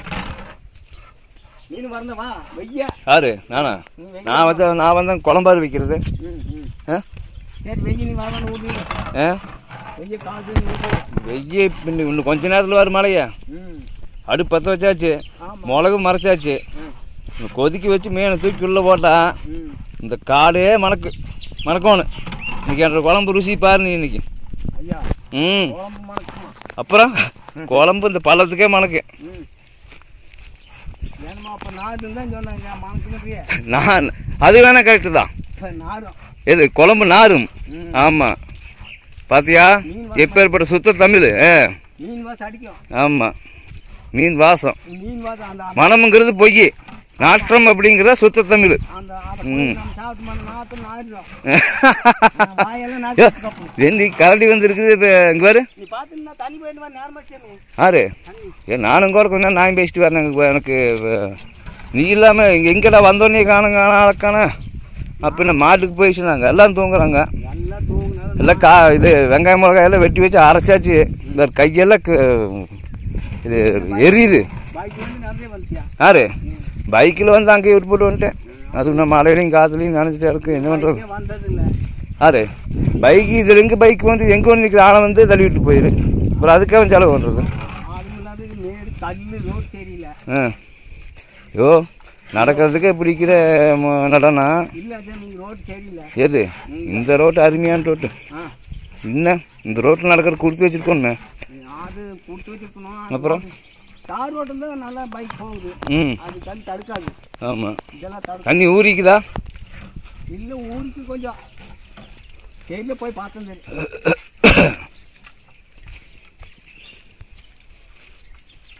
மீன் வரந்த வா வெய்யா யாரு நானா நான் வந்து நான் வந்து குழம்பாரு வைக்கிறது ம் ம் ஆ சரி வெய்ய நீ வரணும் ஊட்டி ஆ வெய்ய காசு நீ ஊட்டு. வெய்ய இன்னும் இன்னும் கொஞ்ச நேரத்தில் வரும் மழையா ம் அடுப்பு பற்ற வச்சாச்சு ஆமா. மிளகு மறைச்சாச்சு ம். இந்த கொதிக்க வச்சு மீனை தூக்கி உள்ள போட்டா ம் இந்த காடே மணக்கு மணக்கணும் இன்னைக்கு என்ற குழம்பு ருசி பாரு நீ இன்னைக்கு ஐயா ம் குழம்பு மணக்குமா அப்புறம் குழம்பு இந்த பள்ளத்துக்கே மணக்கு ம் வேணுமா அப்போ நாடு தான் சொன்னாங்க மணக்குமே நான் அது வேணா கரெக்டு தான் இப்போ நாடும் எது குழம்பு நாரும் ம். ஆமாம் பாத்தியா எப்பேற்பட்ட சுத்த தமிழ் ஆ மீன் வாசம் அடிக்கும் ஆமாம் மீன் வாசம் மீன் வாசம் அந்த மனமுங்கிறது பொய் நாற்றம் அப்படிங்கிற சுத்த தமிழ் அந்த அதை போய் நம்ம சாப்பிட்டு மாதிரி நாற்று நாரிடும் வாயெல்லாம் நாற்று கப்பும் வெந்தி கரடி வந்து இருக்குது இப்போ இங்கே பாரு நீ பார்த்துன்னா தண்ணி போயிட்டு வா நேரமா சேருங்க ஆறு தண்ணி ஏ நானும் கூட கொஞ்ச நேரம் நான் பேசிட்டு வரேன் எனக்கு எனக்கு அஹ், நீ இல்லாமல் இங்கே எங்கடா வந்தோடனே காணும் காணும் அழக்கான அப்படின்னு மாட்டுக்கு போயிடுச்சு நாங்கள் எல்லாம் தூங்குறாங்க நல்லா தூங்கினாலும் எல்லாம் கா இது வெங்காயம் மிளகாய் எல்லாம் வெட்டி வச்சு அரைச்சாச்சு இந்த கையெல்லாம் க- இது எரியுது பைக் வந்து நிறைய வந்துட்டியா யாரு பைக்கில் வந்து அங்கேயே விட்டு போட்டு வந்துட்டேன் அதுவும் நான் மழையிலையும் காற்றுலையும் நினச்சிட்டே இருக்கு என்ன பண்ணுறது இங்கே வந்தது இல்லை யாரு பைக் இதில் எங்கே பைக் வந்து எங்கே வந்து நிற்கிற ஆளை வந்து தள்ளி விட்டு போயிரு அப்புறம் அதுக்காக செலவு பண்ணுறது அதுவும் இல்லாத இது மேடு கல்லு ரோடு தெரியல ஆ ஐயோ நடக்கிறதுக்கே பிடிக்கிற ம- நடனா இல்லை சார் நீங்கள் ரோடு தெரியல எது இந்த ரோட்டு அருமையான ரோட்டு ஆ என்ன இந்த ரோட்டில் நடக்கிற கொடுத்து வச்சிருக்கோண்ணே அது கொடுத்து வச்சிருக்கணும் அப்புறம்? தார் ரோட்டில் தான் நல்லா பைக் போகுது ம் அது தண்ணி தடுக்காது ஆமாம் இதெல்லாம் தடுக்கும் தண்ணி ஊறிக்குதா இல்லை ஊருக்கு கொஞ்சம் தெரியல போய் பார்த்தேன் சரி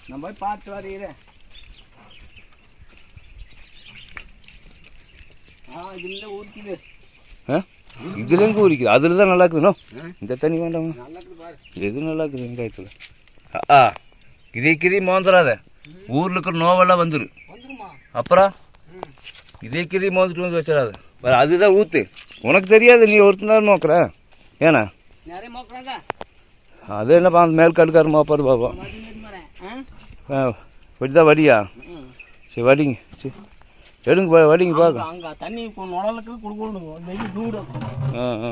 நான் போய் பார்த்து வரீரேன் ஆ இதுல ஊற்றிது ஆ இதுல எங்க ஊறிக்குது அதில் தான் நல்லா இருக்குதுனோ இந்த தண்ணி வேண்டாமா நல்லா இருக்குது பாரு எது நல்லா இருக்குது வெங்காயத்தில் ஆ கிதி கிதி மோந்துடாத ஊரில் இருக்கிற நோவெல்லாம் வந்துரு வந்துருமா அப்புறம் இதே கிதி மோந்துட்டு வந்து வச்சிடாத வேற அதுதான் ஊத்து உனக்கு தெரியாது நீ ஒருத்தன் தான் நோக்குற ஏண்ணா நிறைய மோக்குறாங்க அது என்னப்பா அந்த மேல் கடுக்காரு மோப்பாரு பாப்பா வடி நெடி மரம் ஆ ஆ வடிதான் வடியா ம். சரி வடிங்க சரி எடுங்க பா வடிங்க பார்க்க அங்க தண்ணி இப்போ நுழலுக்கு கொடுக்கணும் வெயில் ஜூடு ஆ ஆ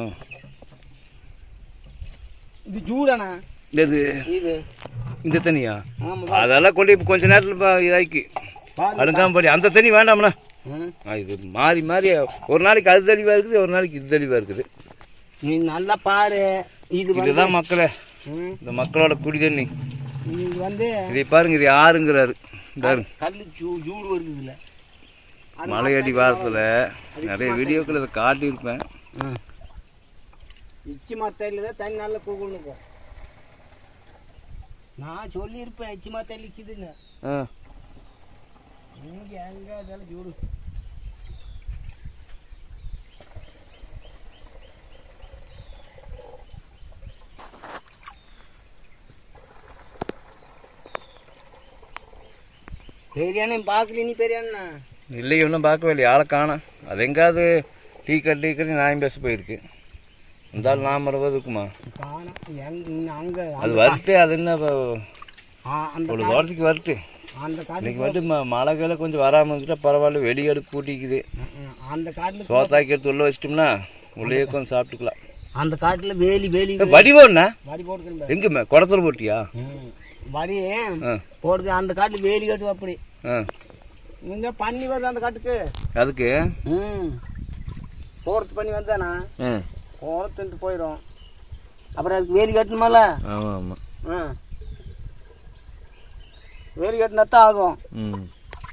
இது ஜூடாண்ணா இது இது இந்த தண்ணியா ஆமாம் அதெல்லாம் கொண்டு இப்போ கொஞ்ச நேரத்தில் இதாக்கி பால் அழுங்காம படி அந்த தண்ணி வேண்டாம்ண்ணா ம். ஆ, இது மாறி மாறி ஒரு நாளைக்கு அது தெளிவாக இருக்குது ஒரு நாளைக்கு இது தெளிவாக இருக்குது நீ நல்லா பாரு இது வந்து இதுதான் மக்களே ம். இந்த மக்களோட குடி தண்ணி இது வந்து இதை பாருங்க இது ஆறுங்கிறாரு இந்த பாருங்க கல் ஜூ ஜூடு வருது இதுல அது மலையடி வாரத்தில் நிறைய வீடியோக்கள் இதை காட்டியிருப்பேன் ம். இச்சி மரத்தடியில் தான் தண்ணி நல்லா கூகணும் போ நான் சொல்லியிருப்பேன் இச்சி மரத்தடி நிற்கிதுன்னு ஆ இங்கே எங்கே இதெல்லாம் ஜூடு பெரியானே பார்க்கல நீ பெரியாண்ணா இல்லை ஒன்றும் பார்க்கவே இல்லை ஆளை காணோம் அது எங்காவது டீ கடை டீ கடை நியாயம் பேச போயிருக்கு இருந்தாலும் நாம் இருபது இருக்குமா காணும் எங்க அங்கே அது வரட்டு அது என்ன இப்போ அந்த ஒரு வாரத்துக்கு வரட்டு அந்த காட்டு இன்னைக்கு வந்து ம- மழை காலம் கொஞ்சம் வராமல் இருந்துட்டா பரவாயில்ல வெளியடுப்பு கூட்டிக்குது அந்த காட்டில் சோத்தாக்கி எடுத்து உள்ள வச்சிட்டோம்னா உள்ளே கொஞ்சம் சாப்பிட்டுக்கலாம் அந்த காட்டில் வேலி வேலி ஏ, வடி போடணா வடி போட்டுக்கிறேன் எங்க குடத்துல போட்டியா வடி ஆ போடுது அந்த காட்டில் வேலி கட்டுவோம் அப்படி ஆ இங்க பண்ணி வருது அந்த காட்டுக்கு அதுக்கு ம் போறது பண்ணி வந்தானா ஆ போறதுன்ட்டு போயிடும் அப்புறம் அதுக்கு வேலி கட்டணுமால ஆமாம் ஆமாம் ஆ வேலி கட்டினா தான் ஆகும் ம்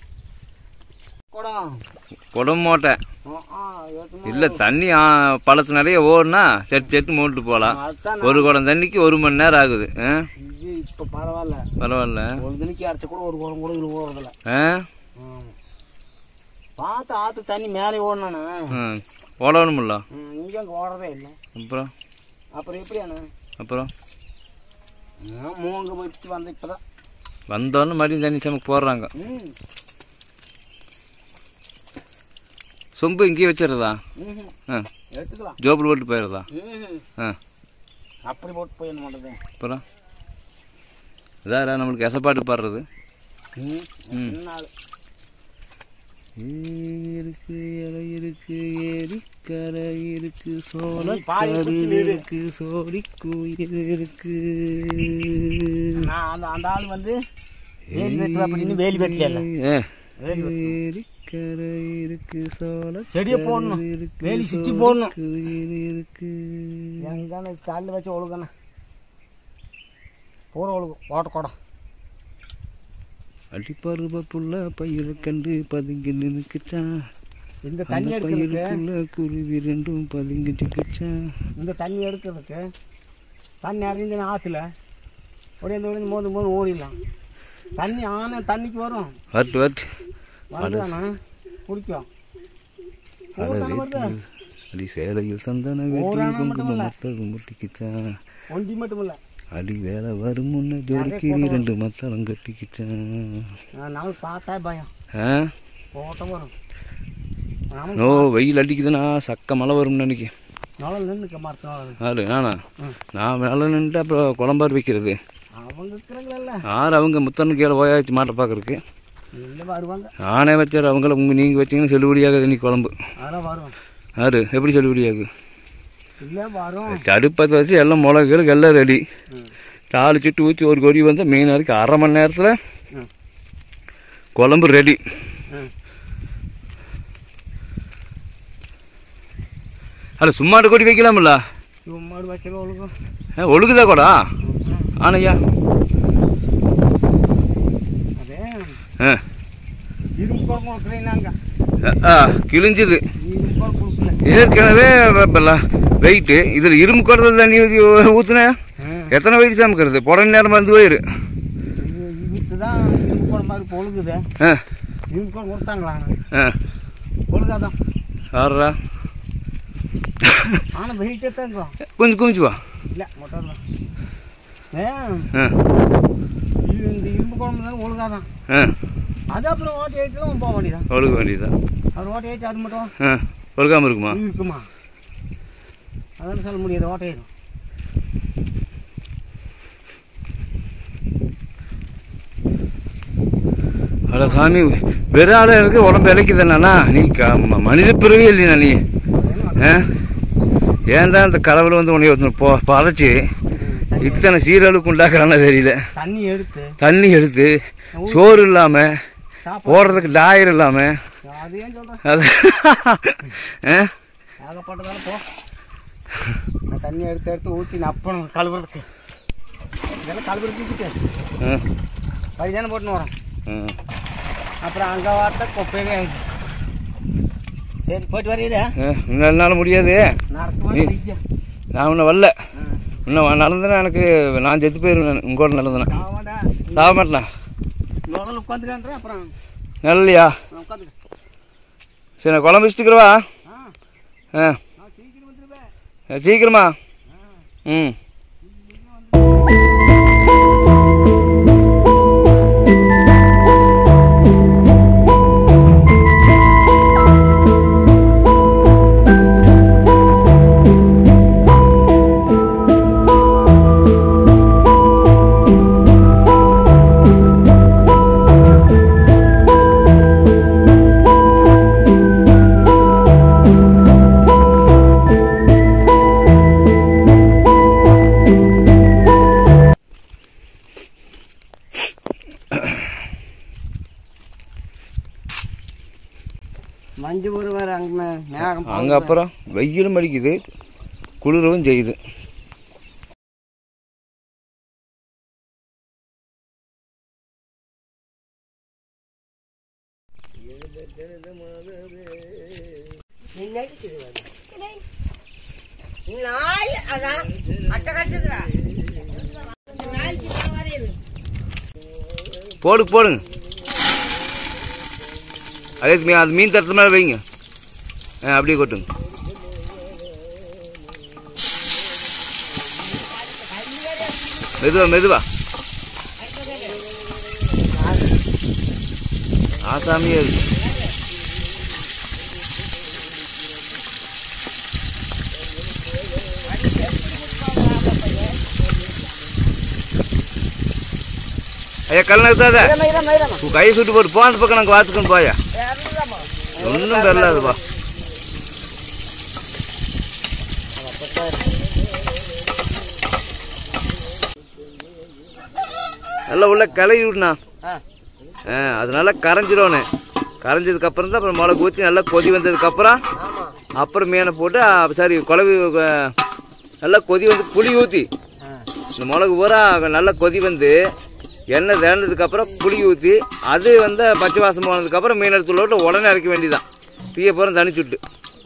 குடம் குடம் மூட்டை ஆ, ஆ, எட்டுமா. இல்லை தண்ணி ஆ, பழத்து நிறைய ஓடுனா செட்டு செட்டு மூட்டு போகலாம் அதுதான் ஒரு குடம் தண்ணிக்கு ஒரு மணி நேரம் ஆகுது ஆ இது இப்போ பரவாயில்ல பரவாயில்ல ஒரு தினிக்கு அரைச்ச கூட ஒரு குடம் கூட இதில் ஓடுறதில்ல ஆ பார்த்து ஆற்று தண்ணி மேலே ஓடணாண்ணா ம் ஓடணுமில்ல இங்கே அங்கே ஓடுறதே இல்லை அப்புறம் அப்புறம் எப்படியாண்ணா அப்புறம் நான் மூங்க போயிட்டு வந்தேன் இப்போதான் வந்தோன்னு மறுபடியும் தண்ணி சமைக்க போடுறாங்க ம் சொம்பு இங்கேயே வச்சிடுறதா ம்ஹும். ஆ எடுத்துக்கலாம் ஜோப்பில் போட்டு போயிடுறதா ம்ஹும். ஆ அப்படி போட்டு போய் என்ன பண்ணுறது அப்புறம் இதாரா நம்மளுக்கு எசப்பாட்டு பாடுறது ம் சின்ன ஆளு இருக்கு இலை இருக்கு ஏரிக்கரை இருக்கு நீ பாடி சோளக்கரு குச்சியில இரு. இருக்கு சோடி கோயில் இருக்கு நான் அந்த அந்த ஆள் வந்து வேலி வெட்டுவா அப்படின்னு வேலி வெட்டல ஏ, வேலி வெட்டு ஏரிக்கரை இருக்கு சோள செடியை போடணும் வேலி சுற்றி போடணும் கோயில் இருக்கு எங்கான காலில் வச்சு ஒழுகண்ணா பூர ஒழுகும் ஓட்டக்கூடம் அடிப்பருவ புள்ள பயிரை கண்டு பதுங்கி நின்னுக்குச்சான் இந்த அந்த தண்ணி எடுக்கிறதுக்கு பயிருக்குள்ள குருவி ரெண்டும் பதுங்கி நிற்குச்சான் இந்த தண்ணி எடுக்கிறதுக்கு தண்ணி அறிஞ்சு ஆற்றுல உடையந்து உடையந்து மோது மோது ஓடிடலாம் தண்ணி ஆன தண்ணிக்கு வரும் வரட்டு வரட்டு வருதாண்ணா குடிக்கும் அட ஊர் தானே வருது வேட்டி அடி சேலையில் சந்தன வேட்டி ஊரான குங்குமம் மட்டுமில்ல. மத்தகம் முட்டிக்குச்சான் ஒண்டி மட்டும் இல்லை அடி வேலை வரும் முன்ன ஜோடிக்கிரி ரெண்டு மத்தளம் கட்டிக்குச்சான் நாள் பார்த்தா பயம் ஆ ஓட்டம் வரும் நாம ஓ வெயில் அடிக்குதுன்னா சக்க மழை வரும்னு நினைக்கி நாளும் நின்றுக்க மாட்டோம் ஆறு நானா நான் மேலே நின்றுட்டு அப்புறம் குழம்பார் வைக்கிறது அவங்க இருக்கிறாங்களல்ல ஆறு அவங்க முத்தன்னு கீழே போயாச்சு மாட்டை பார்க்கறதுக்கு இல்லை வருவாங்க நானே வச்சார் அவங்கள உங்க நீங்கள் வச்சீங்கன்னா செல்லுபடியாகுது இன்னைக்கு குழம்பு அதெல்லாம் வரும் ஆறு எப்படி செல்லுபடியாகு இல்லை வரும் தடுப்பத்தை வச்சு எல்லாம் மிளகுகளுக்கு எல்லாம் ரெடி தாளிச்சுட்டு ஊற்றி ஒரு கொடி வந்து மீன் வரைக்கும் அரை மணி நேரத்தில் ம். குழம்பு ரெடி ம். அல்ல சும்மாட்டு கொடி வைக்கலாம்ல சும்மாடு வச்சல ஒழுகும் ஆ, ஒழுகுதா கூட ஆனையா அதே ஆ இரும்பு குடம் கொடுக்குறீங்க ஆ, கிழிஞ்சுது இரும்பு குடம் கொடுக்கல ஏற்கனவே வெயிட்டு இதில் இரும்பு குடத்தில் தண்ணி ஊற்றி ஊற்றுனேன் எத்தனை வெயிட் சமைக்கிறது புடனே நேரம் வந்து போயிரு இது இதுக்கு தான் ஒழுகுது ஆ இரும்பு குழம்பு கொடுத்தாங்களா ஆ ஒழுகாதான் ஆடுறா ஆனால் வெயிட்டே தான் இருக்கும் கொஞ்சம் குமிச்சு வா இல்லை மொட்டை தான் ஏ ஆ இது இந்த இரும்பு குழம்பு தான் ஒழுகாதான் ஆ அது அப்புறம் ஓட்டி ஏற்றிலும் போக வேண்டியதான் ஒழுக வேண்டியதுதான் அவர் ஓட்டி ஏற்றி அது மட்டும் ஆ ஒழுகாமல் இருக்குமா இருக்குமா அதான் சொல்ல முடியாது ஓட்ட ஏறும் அட சாமி வெறும் ஆளு எனக்கு உடம்பு இழைக்குதுண்ணா நீ க- ம- மனித பிறவி இல்லைண்ணா நீ ஆ ஏன் தான் இந்த கடவுள் வந்து உன்னை ஒருத்தனை போ படைச்சி இத்தனை சீரழுக்கு உண்டாக்குறான்னு தெரியல தண்ணி எடுத்து தண்ணி எடுத்து சோறு இல்லாமல் சாப்பாடு போடுறதுக்கு டாயர் இல்லாமல் அது ஏன் சொல்கிறேன் அது ஆ ஏகப்பட்டதால போ நான் தண்ணி எடுத்து எடுத்து ஊற்றி நப்பணும் கழுவுறதுக்கு இதெல்லாம் கழுவுறதுக்கு ஆ வழி தானே போட்டுன்னு வரோம் ஆ அப்புறம் அங்கே வார்த்தை குப்பையே ஆயிடுச்சு சரி போயிட்டு வரீரா ஆ, இன்னும் என்னால் முடியாது நடக்குமா நீ- இல்லையா? நான் இன்னும் வரல இன்னும் நடந்தேன்னா எனக்கு நான் செத்து போயிருவேன் உங்களோட நடந்தேன்னா ஆமாடா சாக மாட்டேன் முதல்ல உட்காந்துக்கான்றேன் அப்புறம் நல்லையா நான் உட்காந்து சரி நான் குழம்பு வச்சுட்டுக்கிறவா ஆ ஆ நான் சீக்கிரம் வந்துடுவேன் சீக்கிரமா ம் மஞ்சு ஊர் வேறு அங்கே மேகம் அங்கே அப்புறம் வெயிலும் அடிக்குது குளிரவும் செய்யுது நாய் அதான் அட்டை கட்டுதுடா நாய்க்கு நான் வரையுது போடு போடுங்க அதே மீ- அது மீன் தரத்து மேலே வைங்க ஆ அப்படியே கொட்டுங்க மெதுவா மெதுவா ஆசாமியே இருக்கு ஐயா கல் நிறுத்தாத உன் கையை சுட்டு போட்டு போ அந்த பக்கம் நாங்கள் பார்த்துக்கணும் போயா ஒன்றும் தெரிலாதுப்பா நல்லா உள்ள கிளறி விடணா ஆ. ஆ அது நல்லா கரைஞ்சிரோன்னு கரைஞ்சதுக்கு அப்புறம் தான் அப்புறம் மிளகு ஊற்றி நல்லா கொதி வந்ததுக்கப்புறம் அப்புறம் மீனை போட்டு ஆ, சாரி குழவி அஹ், நல்லா கொதி வந்து புளி ஊற்றி இந்த மிளகு பூரா நல்லா கொதி வந்து எண்ணெய் தேர்ந்ததுக்கப்புறம் புளி ஊற்றி அது வந்து பச்சை வாசம் போனதுக்கப்புறம் மீன் எடுத்து விட்டு உடனே இறக்க வேண்டியதான் தீய பூரம் தனிச்சு விட்டு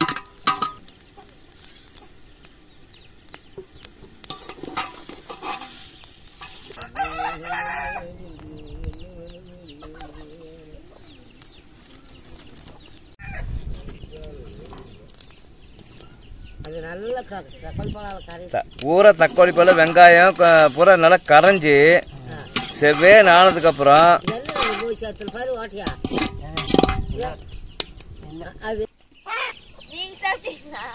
அது நல்ல கப்பல் பழம் கறி த- பூரா தக்காளி பழம் வெங்காயம் க- பூரா நல்லா கரைஞ்சி செவ்வே நானதுக்கப்புறம் நல்ல போய் சேர்த்துல பாரு ஓட்டியா அது நீங்க சாப்பிட்டீங்களா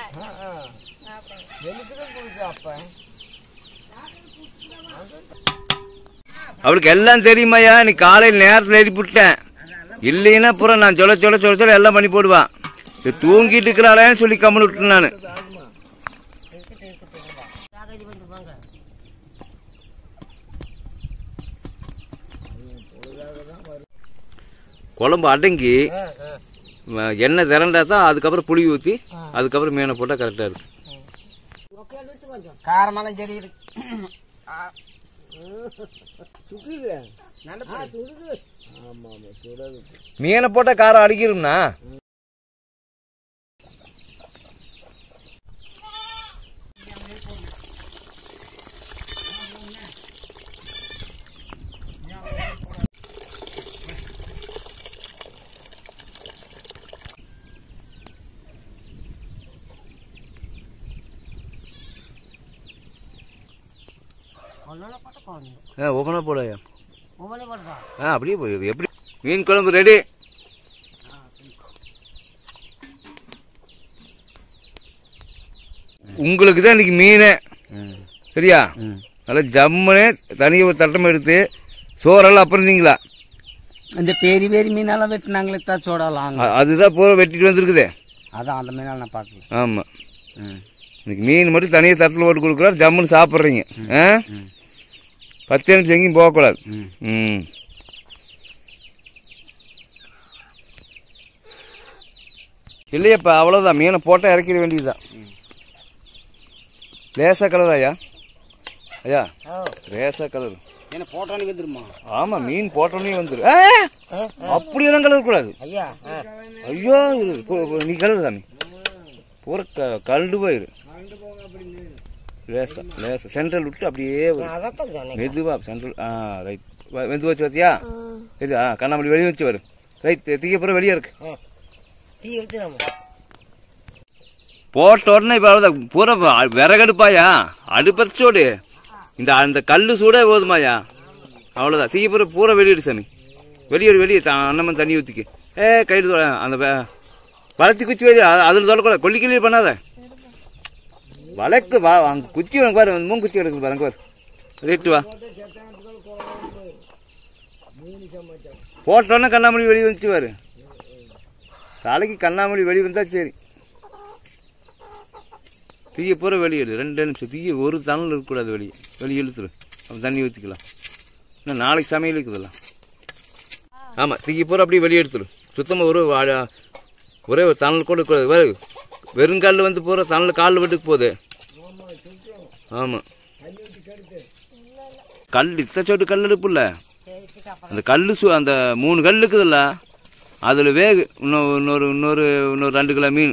அவளுக்கு எல்லாம் தெரியுமாய்யா நீ காலையில் நேரத்தில் எழுப்பி விட்டேன் இல்லைன்னா பூரா நான் சொல்ல சொல்ல சொல்ல சொல்ல எல்லாம் பண்ணி போடுவான் இது தூங்கிட்டு இருக்கிறாளேன்னு சொல்லி கம்மல் விட்டேன் நான் குழம்பு அடங்கி ம- எண்ணெய் திரண்டா தான் அதுக்கப்புறம் புளி ஊற்றி அதுக்கப்புறம் மீனை போட்டால் கரெக்டாக இருக்கும் காரமெல்லாம் சரி இருக்கு மீனை போட்டால் காரம் அடிக்கிறோம்னா ஆ ஓப்பனாக போடாயா ஒவ்வொன்றே போடுப்பா ஆ அப்படியே போய் எப்படி மீன் குழம்பு ரெடி உங்களுக்கு தான் இன்னைக்கு மீன் சரியா நல்லா ஜம்முன்னு தனியாக ஒரு தட்டம் எடுத்து சோறெல்லாம் அப்புறம் நீங்களா இந்த பெரிய பெரிய மீனெல்லாம் வெட்டினாங்களே தான் சோடலாம் அ- அதுதான் பூரா வெட்டிட்டு வந்திருக்குதே அதான் அந்த மீனெல்லாம் நான் பார்க்கல ஆமாம் ம் இன்னைக்கு மீன் மட்டும் தனியாக தட்டில் போட்டு கொடுக்குறாரு ஜம்முன்னு சாப்பிட்றீங்க ஆ பத்து நிமிஷம் எங்கேயும் போகக்கூடாது ம். ம் இல்லையப்பா அவ்வளோதான் மீனை போட்டால் இறக்கிட வேண்டியதுதான் லேசா கலர் ஐயா ஐயா லேசா கலர் என்ன போட்டோன்னு வந்துருமா ஆமாம் மீன் போட்டோன்னே வந்துடும் அப்படியெல்லாம் கலர் கூடாது ஐயா ஐயோ இது போ- போ- நீ கலர் சாமி பூரா க கலண்டு போயிரு லேசா லேசா சென்ட்ரல் விட்டு அப்படியே வரும். அதான் சொன்னேன் மெதுவா சென்ட்ரல் ஆ ரைட் மெது வச்சு பார்த்தியா இது ஆ கண்ணாமணி வெளியே வச்சு வரும் ரைட் தீய பூரா வெளியே இருக்கு டீ எடுத்து நம்ம போட்ட உடனே இப்போ அவ்வளோதான் பூரா வ- விறகடுப்பாயா அடுப்பச்சோடு இந்த அந்த கல் சூடே போதுமாயா அவ்வளோதான் தீய பூரா பூரா வெளியிடு சாமி வெளியேடு வெளியே அண்ணன் தண்ணி ஊற்றிக்கு ஏ கையில் தொட அந்த வ- வளர்த்தி குச்சி வெளியே அதில் தொடக்கூடாது கொல்லி கிள்ளி பண்ணாத வழக்கு வா அங்கே குச்சி உனக்கு பாரு மூணு குச்சி கிடக்குது பாரு அங்கே பாரு ரேட்டு வா போட்டோன்னே கண்ணாமணி வெளியே வந்துச்சு பாரு தலைக்கு கண்ணாமணி வெளியே வந்தா சரி தீய பூரா வெளியிடு ரெண்டு நிமிஷம் தீய ஒரு தணல் இருக்கக்கூடாது வெளியே வெளியே இழுத்துரு அப்போ தண்ணி ஊற்றிக்கலாம் இன்னும் நாளைக்கு சமையல் இருக்குதுல்ல ஆமாம் தீய பூரா அப்படியே வெளியே எடுத்துரு சுத்தமாக ஒரு வா- ஒரே ஒரு தணல் கூட இருக்கக்கூடாது வேறு வெறுங்காலில் வந்து பூரா தணல் காலில் விட்டுக்கு போகுது ஆமாம் கல் இத்த சோட்டு கல் எடுப்புல்ல அந்த கல் சு அந்த மூணு கல் இருக்குதுல்ல அதில் வேகு இன்னும் இன்னொரு இன்னொரு இன்னொரு ரெண்டு கிலோ மீன்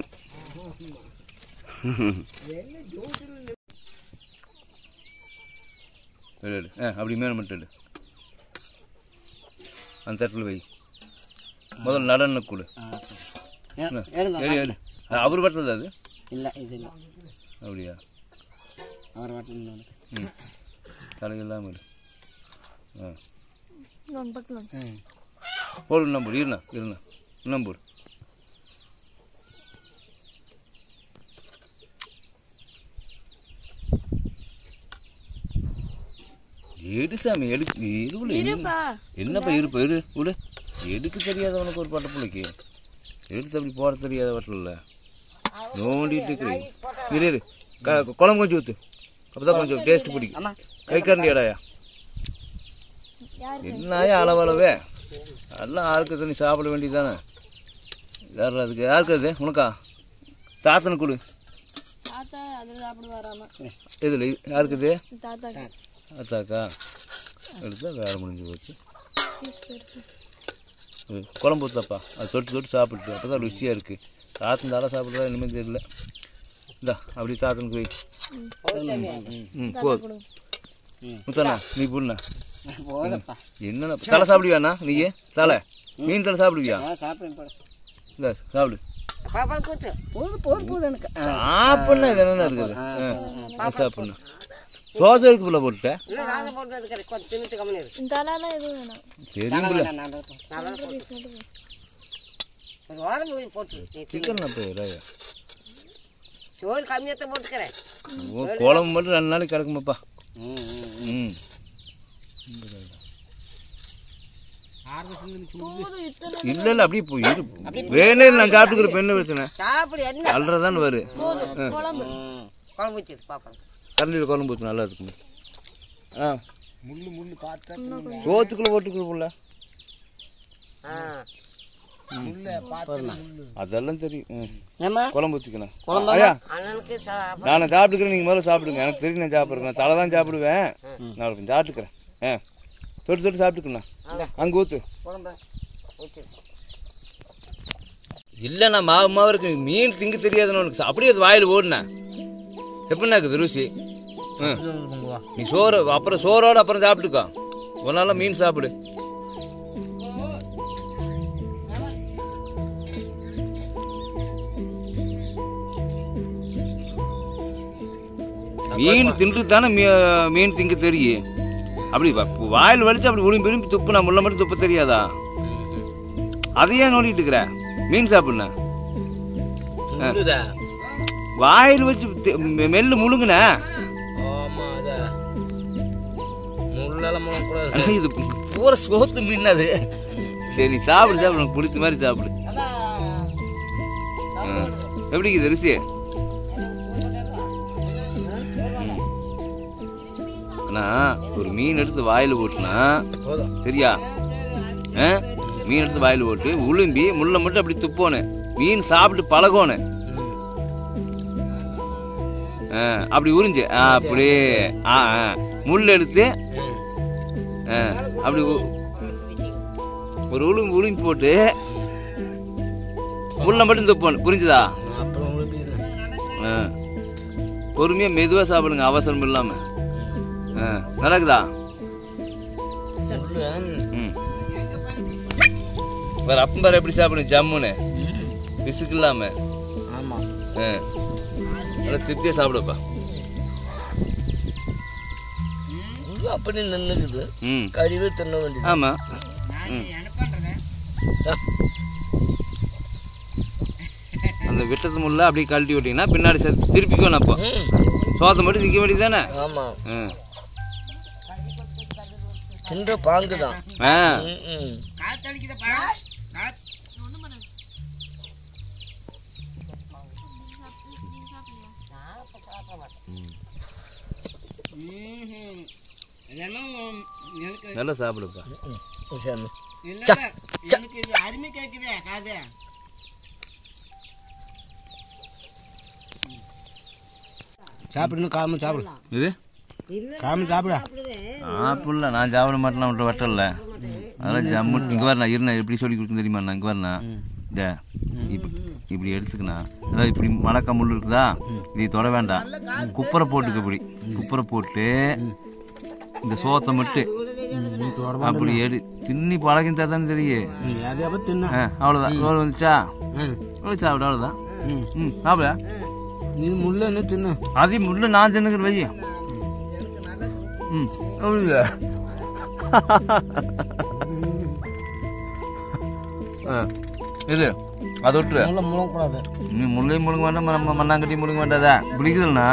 எடு, எடு. ஆ அப்படி மேலே மட்டும் எடு அந்த தட்டில் வை முதல்ல நடன கொடு எடுங்க ஏடு ஏடு அது அவர் பட்டது அது இல்லை இது இல்லை அப்படியா அவர் வாட்டில் ம் தலையில்லாமல் இரு ஆ இன்னொன்று பக்கம் ம் போடு இன்னும் போடு இருண்ணா இருண்ணா இன்னும் போடு எடு சாமி எடு இருவுல இருப்பா என்னப்பா இருப்பா எடு விடு எடுக்க தெரியாத உனக்கு ஒரு பட்ட பிள்ளைக்கு எடுத்து அப்படி போட தெரியாத வட்டல நோண்டிட்டு இருக்கு இரு இரு க- குழம்பு கொஞ்சம் ஊத்து அப்பதான் கொஞ்சம் டேஸ்ட் பிடிக்கும் கை கரண்டி இடாயா என்னையா அளவளவே எல்லாம் ஆளுக்கு தண்ணி சாப்பிட வேண்டியதானே யார் அதுக்கு யாருக்கு அது உனக்கா தாத்தனுக்கு கொடு தாத்தா அதில் சாப்பிடுவாராம இதில் யாருக்கு இது தாத்தா அத்தாக்கா எடுத்தா வேலை முடிஞ்சு போச்சு பீஸ் போயிருக்கு இது குழம்பு ஊற்றப்பா அது தொட்டு தொட்டு சாப்பிட்டு அப்போ தான் ருசியாக இருக்குது தாத்தன் தாளை சாப்பிட்றதா இனிமேல் தெரியல இந்தா அப்படி தாத்தனுக்கு வை ம் போதும் முத்தண்ணா நீ புண்ணா போதப்பா என்னண்ணா தலை சாப்பிடுவியாண்ணா நீயே தலை மீன் தலை சாப்பிடுவியா நான் சாப்பிடுவேன் போட இந்த சாப்பிடு பாப்பா கூத்து போதும் போதும் போதும் எனக்கு சாப்பிட்னா இது என்னென்ன இருக்குது ஆ, சாப்பிட்ணும் சோதம் இருக்கு புள்ள போட்டுட்டேன் இல்லை நான் போட்டு வந்துக்கிறேன் கொஞ்சம் தின்னுட்டு கம்மி இருக்கு இந்த தலாலாம் எதுவும் வேணாம் சரி புள்ள நான் தான் போட்டேன். நான் தான் பீஸ் மட்டும் போதும். ஒரு வாரம் போய் போட்டு நீ சிக்கன் போய் ராயா சோறு கம்மியாக தான் போட்டுக்கிறேன் ஓ குழம்பு மட்டும் ரெண்டு நாளைக்கு கிடக்குமாப்பா ம் ம் ம் போதும் இத்தனை இல்லை இல்லை அப்படியே போய் இரு வேணே நான் சாப்பிட்டுக்கிற பெண்ணு பிரச்சனை சாப்பிடு என்ன அல்றதான்னு வரு குழம்பு ம். குழம்பு வச்சுட்டு பாப்பா கரண்டியில் குழம்பு ஊற்று நல்லா இருக்கும் ஆ முள்ளு முள்ளு பார்த்தா சோத்துக்குள்ள போட்டுக்கிற புள்ள ஆ முள்ளு பார்த்து அதெல்லாம் தெரியும் ம். ஏம்மா குழம்பு ஊற்றிக்கணும் ஐயா அண்ணனுக்கு சா- நான் சாப்பிட்டுக்கிறேன் நீங்கள் முதல்ல சாப்பிடுங்க எனக்கு தெரியும் நான் சாப்பிட்றேன் தலை தான் சாப்பிடுவேன் நான் கொஞ்சம் சாப்பிட்டுக்கிறேன் ஆ தொட்டு தொட்டு சாப்பிட்டுக்கணும் அங்கே ஊற்று குழம்பு ஊற்றி இல்லைண்ணா மாவு மாவு இருக்கு மீன் திங்க தெரியாதுன்னு உனக்கு அப்படியே அது வாயில் ஓடுண்ணா எப்படிண்ணா இருக்குது ருசி ம் நீ சோறு அப்புறம் சோறோட அப்புறம் சாப்பிட்டுக்கோ ஒரு நாளா மீன் சாப்பிடு மீன் தின்று தானே மீன் திங்க தெரியும் அப்படி வ- வாயில் வலிச்சு அப்படி விரும்பி விரும்பி துப்புனா முள்ள மட்டும் துப்ப தெரியாதா அதையே நோண்டிட்டு இருக்கிற மீன் சாப்பிடுன முள்ளுதா வாயில் வச்சு தி- மெ- மெல்லு முழுங்குன ஆமா அத முள்ளெல்லாம் முழக்கூடாது இது பூரா சோத்து மீன் அது சரி நீ சாப்பிடு சாப்பிடு உனக்கு பிடிச்ச மாதிரி சாப்பிடு ஆ. எப்படி இருக்குது ருசி அண்ணா ஒரு மீன் எடுத்து வாயில போட்டுனா போதும் சரியா ஆ? மீன் எடுத்து வாயில போட்டு உளும்பி முள்ள மட்டும் அப்படி துப்போணும் மீன் சாப்பிட்டு பழகணும் ஆ, அப்படி உறிஞ்சு ஆ, அப்படி ஆ ஆ. முள் எடுத்து ஆ, அப்படி உ- ஒரு உளும்பு உளும்பி போட்டு முள்ள மட்டும் துப்போணும் புரிஞ்சுதா அப்புறம் உங்களுக்கு ஆ. பொறுமையா மெதுவா சாப்பிடுங்க அவசரம் இல்லாம ஆ, நடக்குதா முள்ளு ம் வேற அப்பம் வேற எப்படி சாப்பிடுங்க ஜம்முன்னு பிசுக்கு இல்லாம ஆமா ஆ. நல்லா திருப்தியா சாப்பிடுப்பா முள்ளு அப்படி நின்னுக்குது ம் கழிவு தின்ன வேண்டியது ஆமா ம். அந்த வெட்டத்து முள்ள அப்படியே கழட்டி விட்டீங்கன்னா பின்னாடி சேர்த்து திருப்பிக்கணும் அப்போ சோத்தை மட்டும் நிற்க வேண்டியது தானே ஆமா தின்ற பாங்கு தான் ஆ நல்லா சாப்பிடுப்பா சாமி சாப்பிடணும் காரணம் சாப்பிடு இது காரணம் சாப்பிட ஆப்பிள்ல நான் சாப்பிட மாட்டேன் விட்டு வட்டல அதெல்லாம் ஜம்மு இங்க வரணும் இருண்ணா எப்படி சொல்லி கொடுக்கும் தெரியுமா நான் இங்க வரணும் இந்த இப்படி இப்படி எடுத்துக்கணும் அதாவது இப்படி மலக்கா முள் இருக்குதா இதை தொட வேண்டாம் குப்பரை போட்டுக்க இப்படி குப்பரை போட்டு இந்த சோத்தை மட்டும் அப்படி எடு தின்னி பழகிந்தா தானே தெரியும் அதே அப்போ தின்ன ஆ, அவ்வளவுதான் ரோல் வந்துச்சா ரோல் சாப்பிடு அவ்வளவுதான் ம் சாப்பிட நீ முள்ள என்ன தின்னு அதையும் முள்ள நான் தின்னுக்கிற வை ம் அப்படியா ஆ இது அதை விட்டுரு முள்ள முழக்கூடாது நீ முள்ளையும் முழுங்க வேண்டாம் நம்ம மண்ணாங்கட்டியும் முழுங்க வேண்டாதா பிடிக்குதுன்னா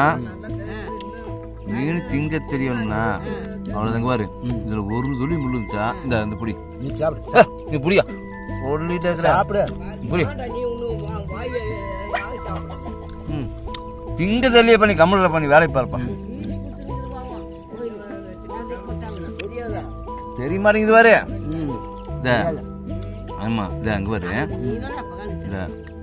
மீன் திங்க தெரியணும்னா அவ்வளோதாங்க பாரு இதுல ஒரு துளி முள்ளுச்சா இந்த இந்த புடி நீ சாப்பிடு ஏ, நீ புடியா சொல்லிட்டே இருக்கிற சாப்பிடு புடி நீ ஒன்று வாயை சாப்பிடு ம் திங்க தெரியல பண்ணி கம்மல் பண்ணி வேலை பார்ப்பான் தெரிய மாட்டேங்குது பாரு ம் இந்த ஆமா இந்த அங்க பாரு இந்த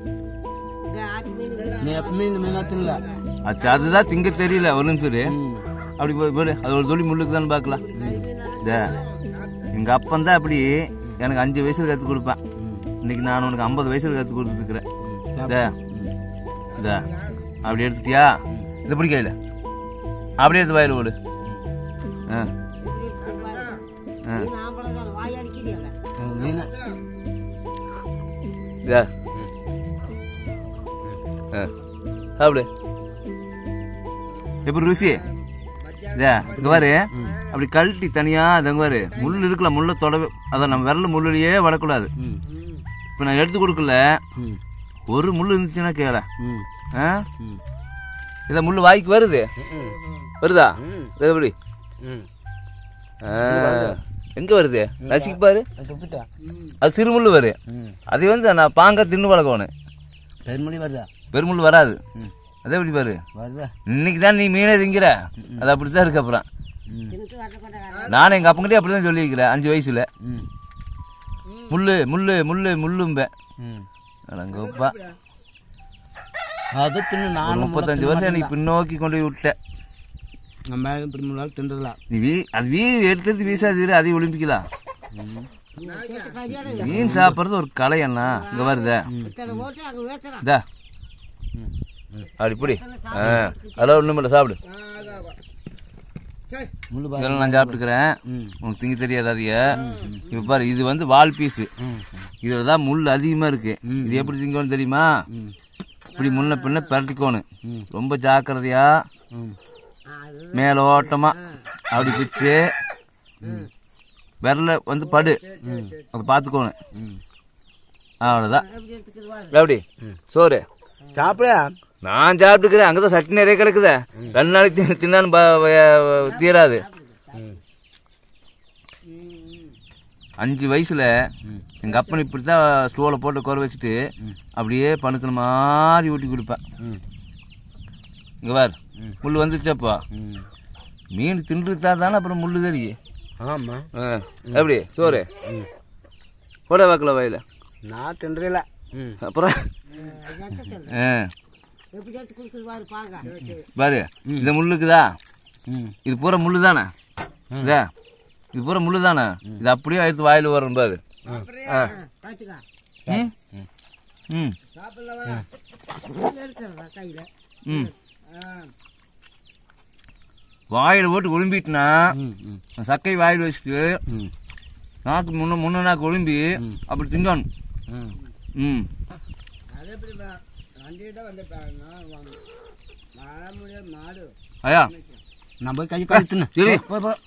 நீ எப்பவுமே இந்த மீனா தின்னல அது அதுதான் திங்க தெரியல ஒரு நிமிஷம் இரு. அப்படி போய் போடு அது ஒரு துளி முள்ளுக்கு தான் பார்க்கலாம் இந்த எங்க அப்பன் தான் அப்படி எனக்கு அஞ்சு வயசுல கத்து கொடுப்பேன் இன்னைக்கு நான் உனக்கு ஐம்பது வயசுல கத்து கொடுத்துருக்குறேன் இந்த இந்த அப்படி எடுத்துட்டியா இது பிடிக்கல அப்படியே எடுத்து வாயில போடு ஆ ஆ மீனா இதா ஆ சாப்பிடு எப்படி ருசி இதா இங்க பாரு அப்படி கழட்டி தனியா அது அங்க பாரு முள் இருக்கலாம் முள்ள தொடவே அதான் நம்ம விரல முள்ளிலேயே வரக்கூடாது இப்போ நான் எடுத்து கொடுக்கல ஒரு முள் இருந்துச்சுன்னா கேள ம் ஆ இதை முள் வாய்க்கு வருது வருதா இது எப்படி ம் ஆ, எங்க வருது ரசிக்கு பாரு துப்பிட்டா அது சிறு முள் வரும் அது வந்து நான் பாங்க தின்னு பழக்கணும் பெருமொழி வருதா பெருமுள் வராது அதே எப்படி பாரு வருதா இன்னைக்கு தான் நீ மீனே திங்கிற அது அப்படித்தான் இருக்கு அப்புறம் நானும் எங்க அப்பங்கிட்டே அப்படிதான் சொல்லியிருக்கிறேன் அஞ்சு வயசுல ம் முள்ளு முள்ளு முள்ளு முள்ளும்பேன் ம் அடங்கப்பா அது தின்னு ஒரு நானும் முப்பத்தஞ்சு வருஷம் எனக்கு பின்னோக்கி கொண்டு போய் விட்டேன் நம்ம இப்படி மூணு நாள் தின்றலாம் நீ வீ அது வீ எடுத்து வீசாதீரு அதையும் ஒலிம்பிக்கலாம் மீன் சாப்பிட்றது ஒரு கலை அண்ணா இங்க வருதே இதா அப்படி இப்படி ஆ அதெல்லாம் ஒன்றும் இல்லை சாப்பிடு முள்ளு இதெல்லாம் நான் சாப்பிட்டுக்கிறேன் உனக்கு திங்க தெரியாது அதிக இப்போ பாரு இது வந்து வால் பீஸு இதில் தான் முள் அதிகமாக இருக்கு இது எப்படி திங்கணும் தெரியுமா இப்படி முன்ன பின்ன பரட்டிக்கோணும் ரொம்ப ஜாக்கிரதையா மேலோட்டமா அப்படி பிச்சு விரல வந்து படு அதை பார்த்துக்கோணும் அவ்வளோதான் எப்படி சோறு சாப்பிட நான் சாப்பிட்டுக்கிறேன் அங்கதான் சட்னி நிறைய கிடக்குதே ரெண்டு நாளைக்கு தின்னு- தின்னாலும் ப- வ- தீராது அஞ்சு வயசுல எங்க அப்பன் இப்படித்தான் ஸ்டோல போட்டு குறை வச்சுட்டு அப்படியே பணுக்கிற மாதிரி ஊட்டி கொடுப்பேன் இங்க பார் முள் வந்துருச்சப்பா மீன் தின்றுட்டா தானே அப்புறம் முள்ளு தெரியும் ஆமா ஆ, எப்படி சோறு போட வாக்கல வயல நான் தின்றல ம் அப்புறம் ஆ. பாரு இந்த முள்ளுக்குதா ம் இது பூரா முள்ளு தானே இதா இது பூரா முள்ளு தானே இது அப்படியே எடுத்து வாயில வரும் பாரு ஆ. ம் ம் ம் வாயில போட்டு ஒழும்பிட்டுனா ம் ம் சக்கை வாயில் வச்சுட்டு ம் நாக்கு முன்ன முன்ன நாக்கு ஒழும்பி அப்படி திங்கணும் ம் ம் ஐயா நான் போய் கை கழுத்துன்னு சரி போய் போ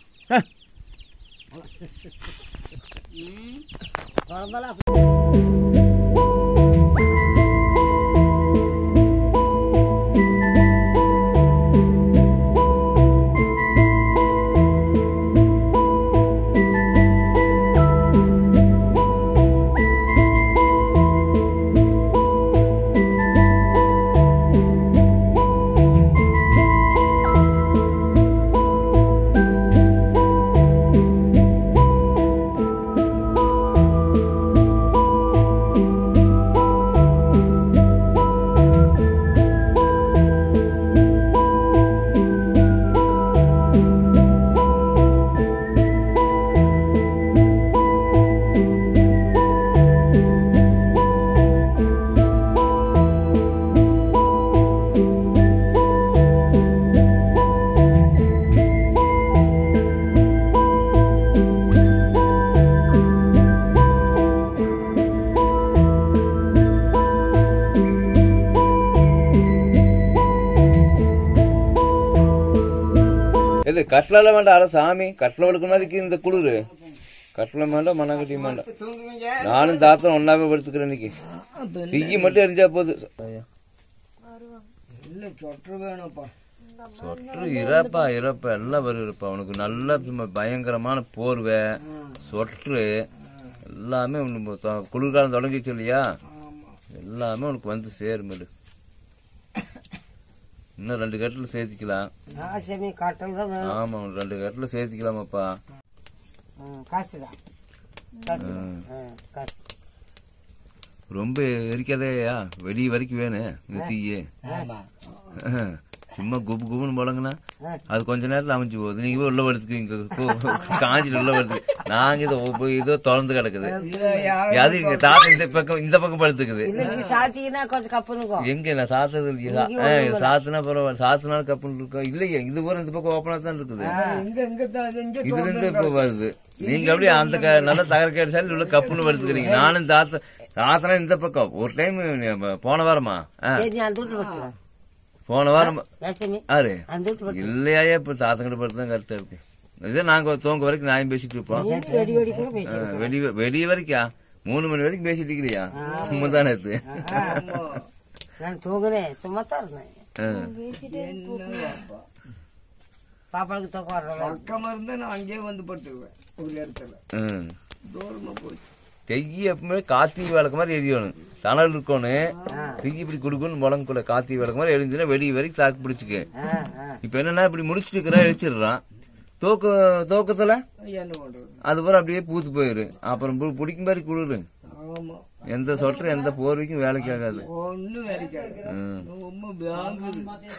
இது கட்டில வேண்டாம் அட சாமி கட்டில வழுக்க மாதிரி இந்த குளிரு கட்டில வேண்டாம் மண்ணாங்கட்டி வேண்டாம் நானும் தாத்தனும் ஒன்னாவே படுத்துக்கிறேன் இன்னைக்கு தீயி மட்டும் எரிஞ்சா போகுது இல்ல சொட்டு வேணும்ப்பா சொட்டு இறப்பா இறப்பா எல்லாம் வருப்பா உனக்கு நல்ல சும்மா பயங்கரமான போர்வை சொட்டு எல்லாமே உனக்கு தொ- குளிர்காலம் தொடங்கிச்சு இல்லையா எல்லாமே உனக்கு வந்து சேருமேடு இன்னும் ரெண்டு கட்டில் சேர்த்திக்கலாம் ஆசமி காட்டல் தான் வேணும் ஆமா உனக்கு ரெண்டு கட்டில் சேர்த்திக்கலாமாப்பா காசு தான் காசு ம். காசு ரொம்ப எரிக்காதேயா வெளிய வரைக்கும் வேணும் இந்த தீயே சும்மா குபு குபுன்னு போலங்கண்ணா அது கொஞ்ச நேரத்துல அமைஞ்சு போகுது நீங்க போய் உள்ள படுத்துக்குவீங்க காஞ்சிட்டு உள்ள படுத்து நாங்க இதோ போய் இதோ திறந்து கிடக்குது அது இங்க தாத்தா இந்த பக்கம் இந்த பக்கம் படுத்துக்குது இன்னைக்கு சாத்திங்கன்னா கொஞ்சம் கப்புனுக்கும் எங்க நான் சாத்தது இல்லையா ஆ, இது சாத்துனா பரவாயில்ல சாத்துனாலும் கப்புன்னு இருக்கோம் இல்லையா இது பூரா இந்த பக்கம் ஓப்பனா தான் இருக்குது இங்க இங்க தான் அது இங்க இதுல இருந்து இப்ப வருது நீங்க அப்படியே அந்த க- நல்ல தகரக்கேடு சார் உள்ள கப்புன்னு படுத்துக்கிறீங்க நானும் தாத்தா தாத்தனா இந்த பக்கம் ஒரு டைம் போன வாரமா ஆ, சரி அந்த வீட்டு படுத்துக்கலாம் போன வாரம் ஏசமி ஆறு அந்த வீட்டு படுத்து இல்லையா இப்ப தாத்தங்கிட்ட படுத்து தான் கரெக்டா இருக்கு இதே நாங்க தூங்க வரைக்கும் நியாயம் பேசிட்டு இருப்போம் வெடி வெடி கூட பேசி ஆ, வெளிய வெளிய வரைக்கும் மூணு மணி வரைக்கும் பேசிட்டு இருக்கிறியா சும்மா தானே இருக்கு நான் தூங்குனேன் சும்மா தான் இருந்தேன் ஆ. பாப்பாளுக்கு தூக்கம் வர்றேன் பக்கமா இருந்தா நான் அங்கேயே வந்து படுத்துக்குவேன் ஒரு இடத்துல ம். தூரமா போச்சு தெய்யி எப்பவுமே காத்தி விளக்கு மாதிரி எரியணும் தணல் இருக்கணும் தெய்யி இப்படி குடுக்குன்னு முழங்குள்ள காத்தி விளக்கு மாதிரி எரிஞ்சுன்னா வெளிய வரைக்கும் தாக்கு பிடிச்சிக்க இப்ப என்னன்னா இப்படி முடிச்சுட்டு இருக்கிறா எரிச்சிடுறான் தூக்க தூக்கத்துல என்ன பண்றது அது பூரா அப்படியே பூத்து போயிரு அப்புறம் பு- பிடிக்கும் மாதிரி குளிரு ஆமா எந்த சொட்டர் எந்த போர்வைக்கும் வேலைக்கு ஆகாது ஒண்ணும் வேலைக்காது ம். ரொம்ப வாங்குது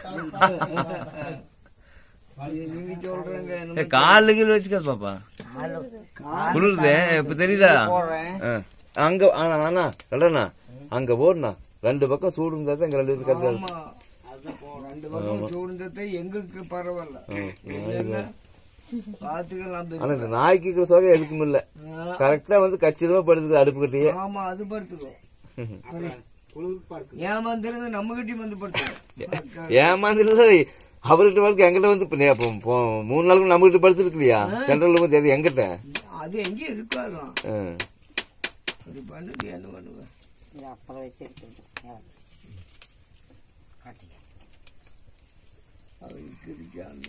நீங்க சொல்றீங்க ஏ, காலு கீழ வச்சுக்காது பாப்பா குளிருதே இப்ப தெரியுதா ஆ. அங்க ஆனா அண்ணா இல்லண்ணா அங்க போடுண்ணா ரெண்டு பக்கம் சூடு இருந்தா தான் இங்க ரெண்டு பேருக்கு கரெக்டா இருக்கும். ஆமா ரெண்டு பக்கம் சூழ்ந்தது எங்களுக்கு பரவாயில்ல இல்லைன்னா பாத்துக்கலாம் ஆனா இந்த நாய்க்கு இருக்கிற சோகை எதுக்கும் இல்ல கரெக்டா வந்து கச்சிதமா படுத்துக்குது அடுப்பு கட்டியே ஆமா அது படுத்துக்கோ ஏமாந்துருந்து நம்ம கிட்டயும் வந்து படுத்துக்கோ ஏமாந்து அவர்கிட்ட வரைக்கும் எங்கிட்ட வந்து இப்ப நே- இப்போ- இப்போ மூணு நாளுக்கு நம்ம கிட்ட படுத்துருக்கலையா சென்ட்ரல் வந்து அது எங்கிட்ட அது எங்கேயும் இருக்காதான் ஆ. அப்படி பண்ணுது என்ன பண்ணுவேன் இது அப்புறம் வச்சிருக்கிறது அவருக்கு இருக்காது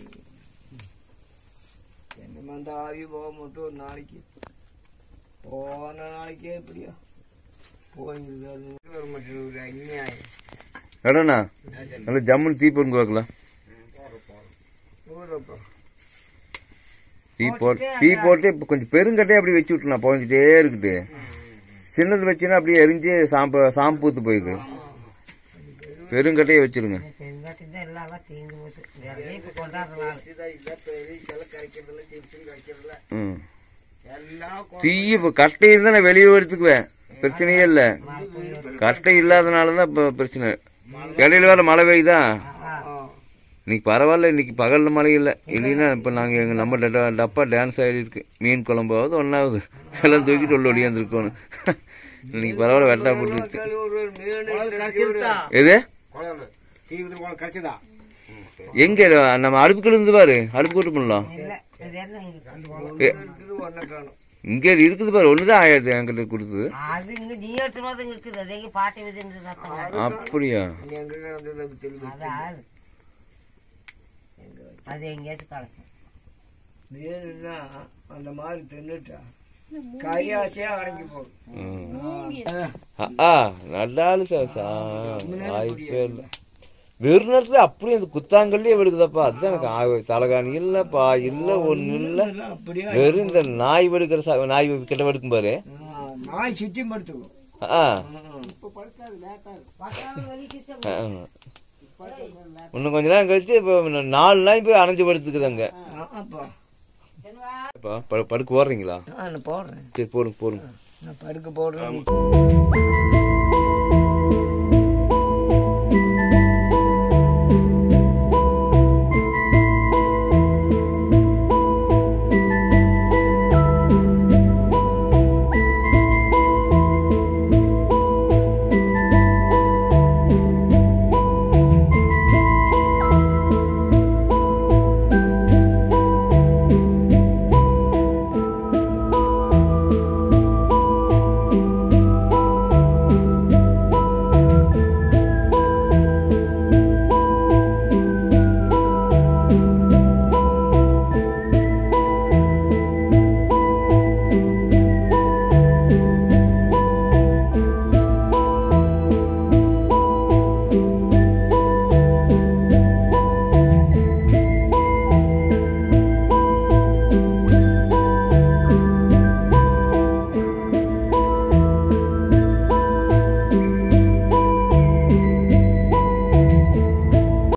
என்னமா அந்த ஆவி போக மட்டும் ஒரு நாளைக்கு போன நாளைக்கே இப்படியா போயிருக்காது வர மாட்டேங்குது ஒரு அநியாயம் எடண்ணா நல்ல ஜம்முன்னு தீ போடுங்க பார்க்கலாம் ஊரப்பா டீ போட்டு டீ போட்டு இப்போ கொஞ்சம் பெருங்கட்டையே அப்படி வச்சு விட்டுனா புகஞ்சிட்டே இருக்குது சின்னது வச்சுன்னா அப்படியே எரிஞ்சு சாம்பு சாம்பு பூத்து போயிடுது பெருங்கட்டையே வச்சிருங்க பெருங்காட்டு எல்லாம் தீர்ந்து போச்சு வேற இப்போ கொண்டாடுறாங்க ம் எல்லாம் தீ இப்போ கட்டை இருந்தால் நான் வெளியே எடுத்துக்குவேன் பிரச்சனையே இல்லை கட்டை இல்லாதனால தான் இப்போ பிரச்சனை இடையில வேற மழை பெய்யுதா இன்னைக்கு பரவாயில்ல இன்னைக்கு பகலில் மழை இல்லை இல்லைன்னா இப்போ நாங்கள் எங்கள் நம்ம டப்பா- டப்பா டான்ஸ் ஆகி இருக்கு மீன் குழம்பாவது ஒன்றாவது எல்லாம் தூக்கிட்டு உள்ள ஒடியாந்துருக்கணும் இன்னைக்கு பரவாயில்ல வெட்டா போட்டுருச்சு ஒரு மீன் எது தீவிர கிடைச்சதா எங்க நம்ம அடுப்புக்குள்ள இருந்து பாரு அடுப்பு கூட்டு பண்ணலாம் இல்லை இது என்ன இங்கே இருக்குது ஒன்றை காணும் இங்க இருக்குது பாரு ஒண்ணுதான் ஆயிரத்தி என்கிட்ட கொடுத்தது அது இங்கே நீ எடுத்து போது இங்கே இருக்குது அது எங்கே பாட்டி விதுன்னு சத்தம் அப்படியா எங்க கிடந்தது அது தெரியும் அது ஆள் அது எங்கேயாச்சும் கிடக்கும் மீனுன்னா அந்த மாதிரி தின்னுட்டா கையாசையா அடங்கி போகும் ம். ஆ, ஆ நல்லாலு சார் வாய்ப்பே இல்லை வெறும் நேரத்துல அப்படியே அந்த குத்தாங்கல்லே வெடுக்குதாப்பா அதுதான் எனக்கு ஆ- தலகாணி இல்லப்பா இல்ல ஒண்ணு இல்ல அப்படியே வெறும் இந்த நாய் வெடுக்கிற சா- நாய் கிட்ட வெடுக்கும் பாரு ஆ, நாய் சுத்தி படுத்துக்கும் ஆ ஆ. இன்னும் கொஞ்ச நேரம் கழிச்சு இப்போ நாலு நாய் போய் அணைஞ்சு படுத்துக்குதாங்க அப்பா இப்ப படு- படுக்க போடுறீங்களா நான் போடுறேன் சரி போடுங்க போடுங்க நான் படுக்க போடுறேன்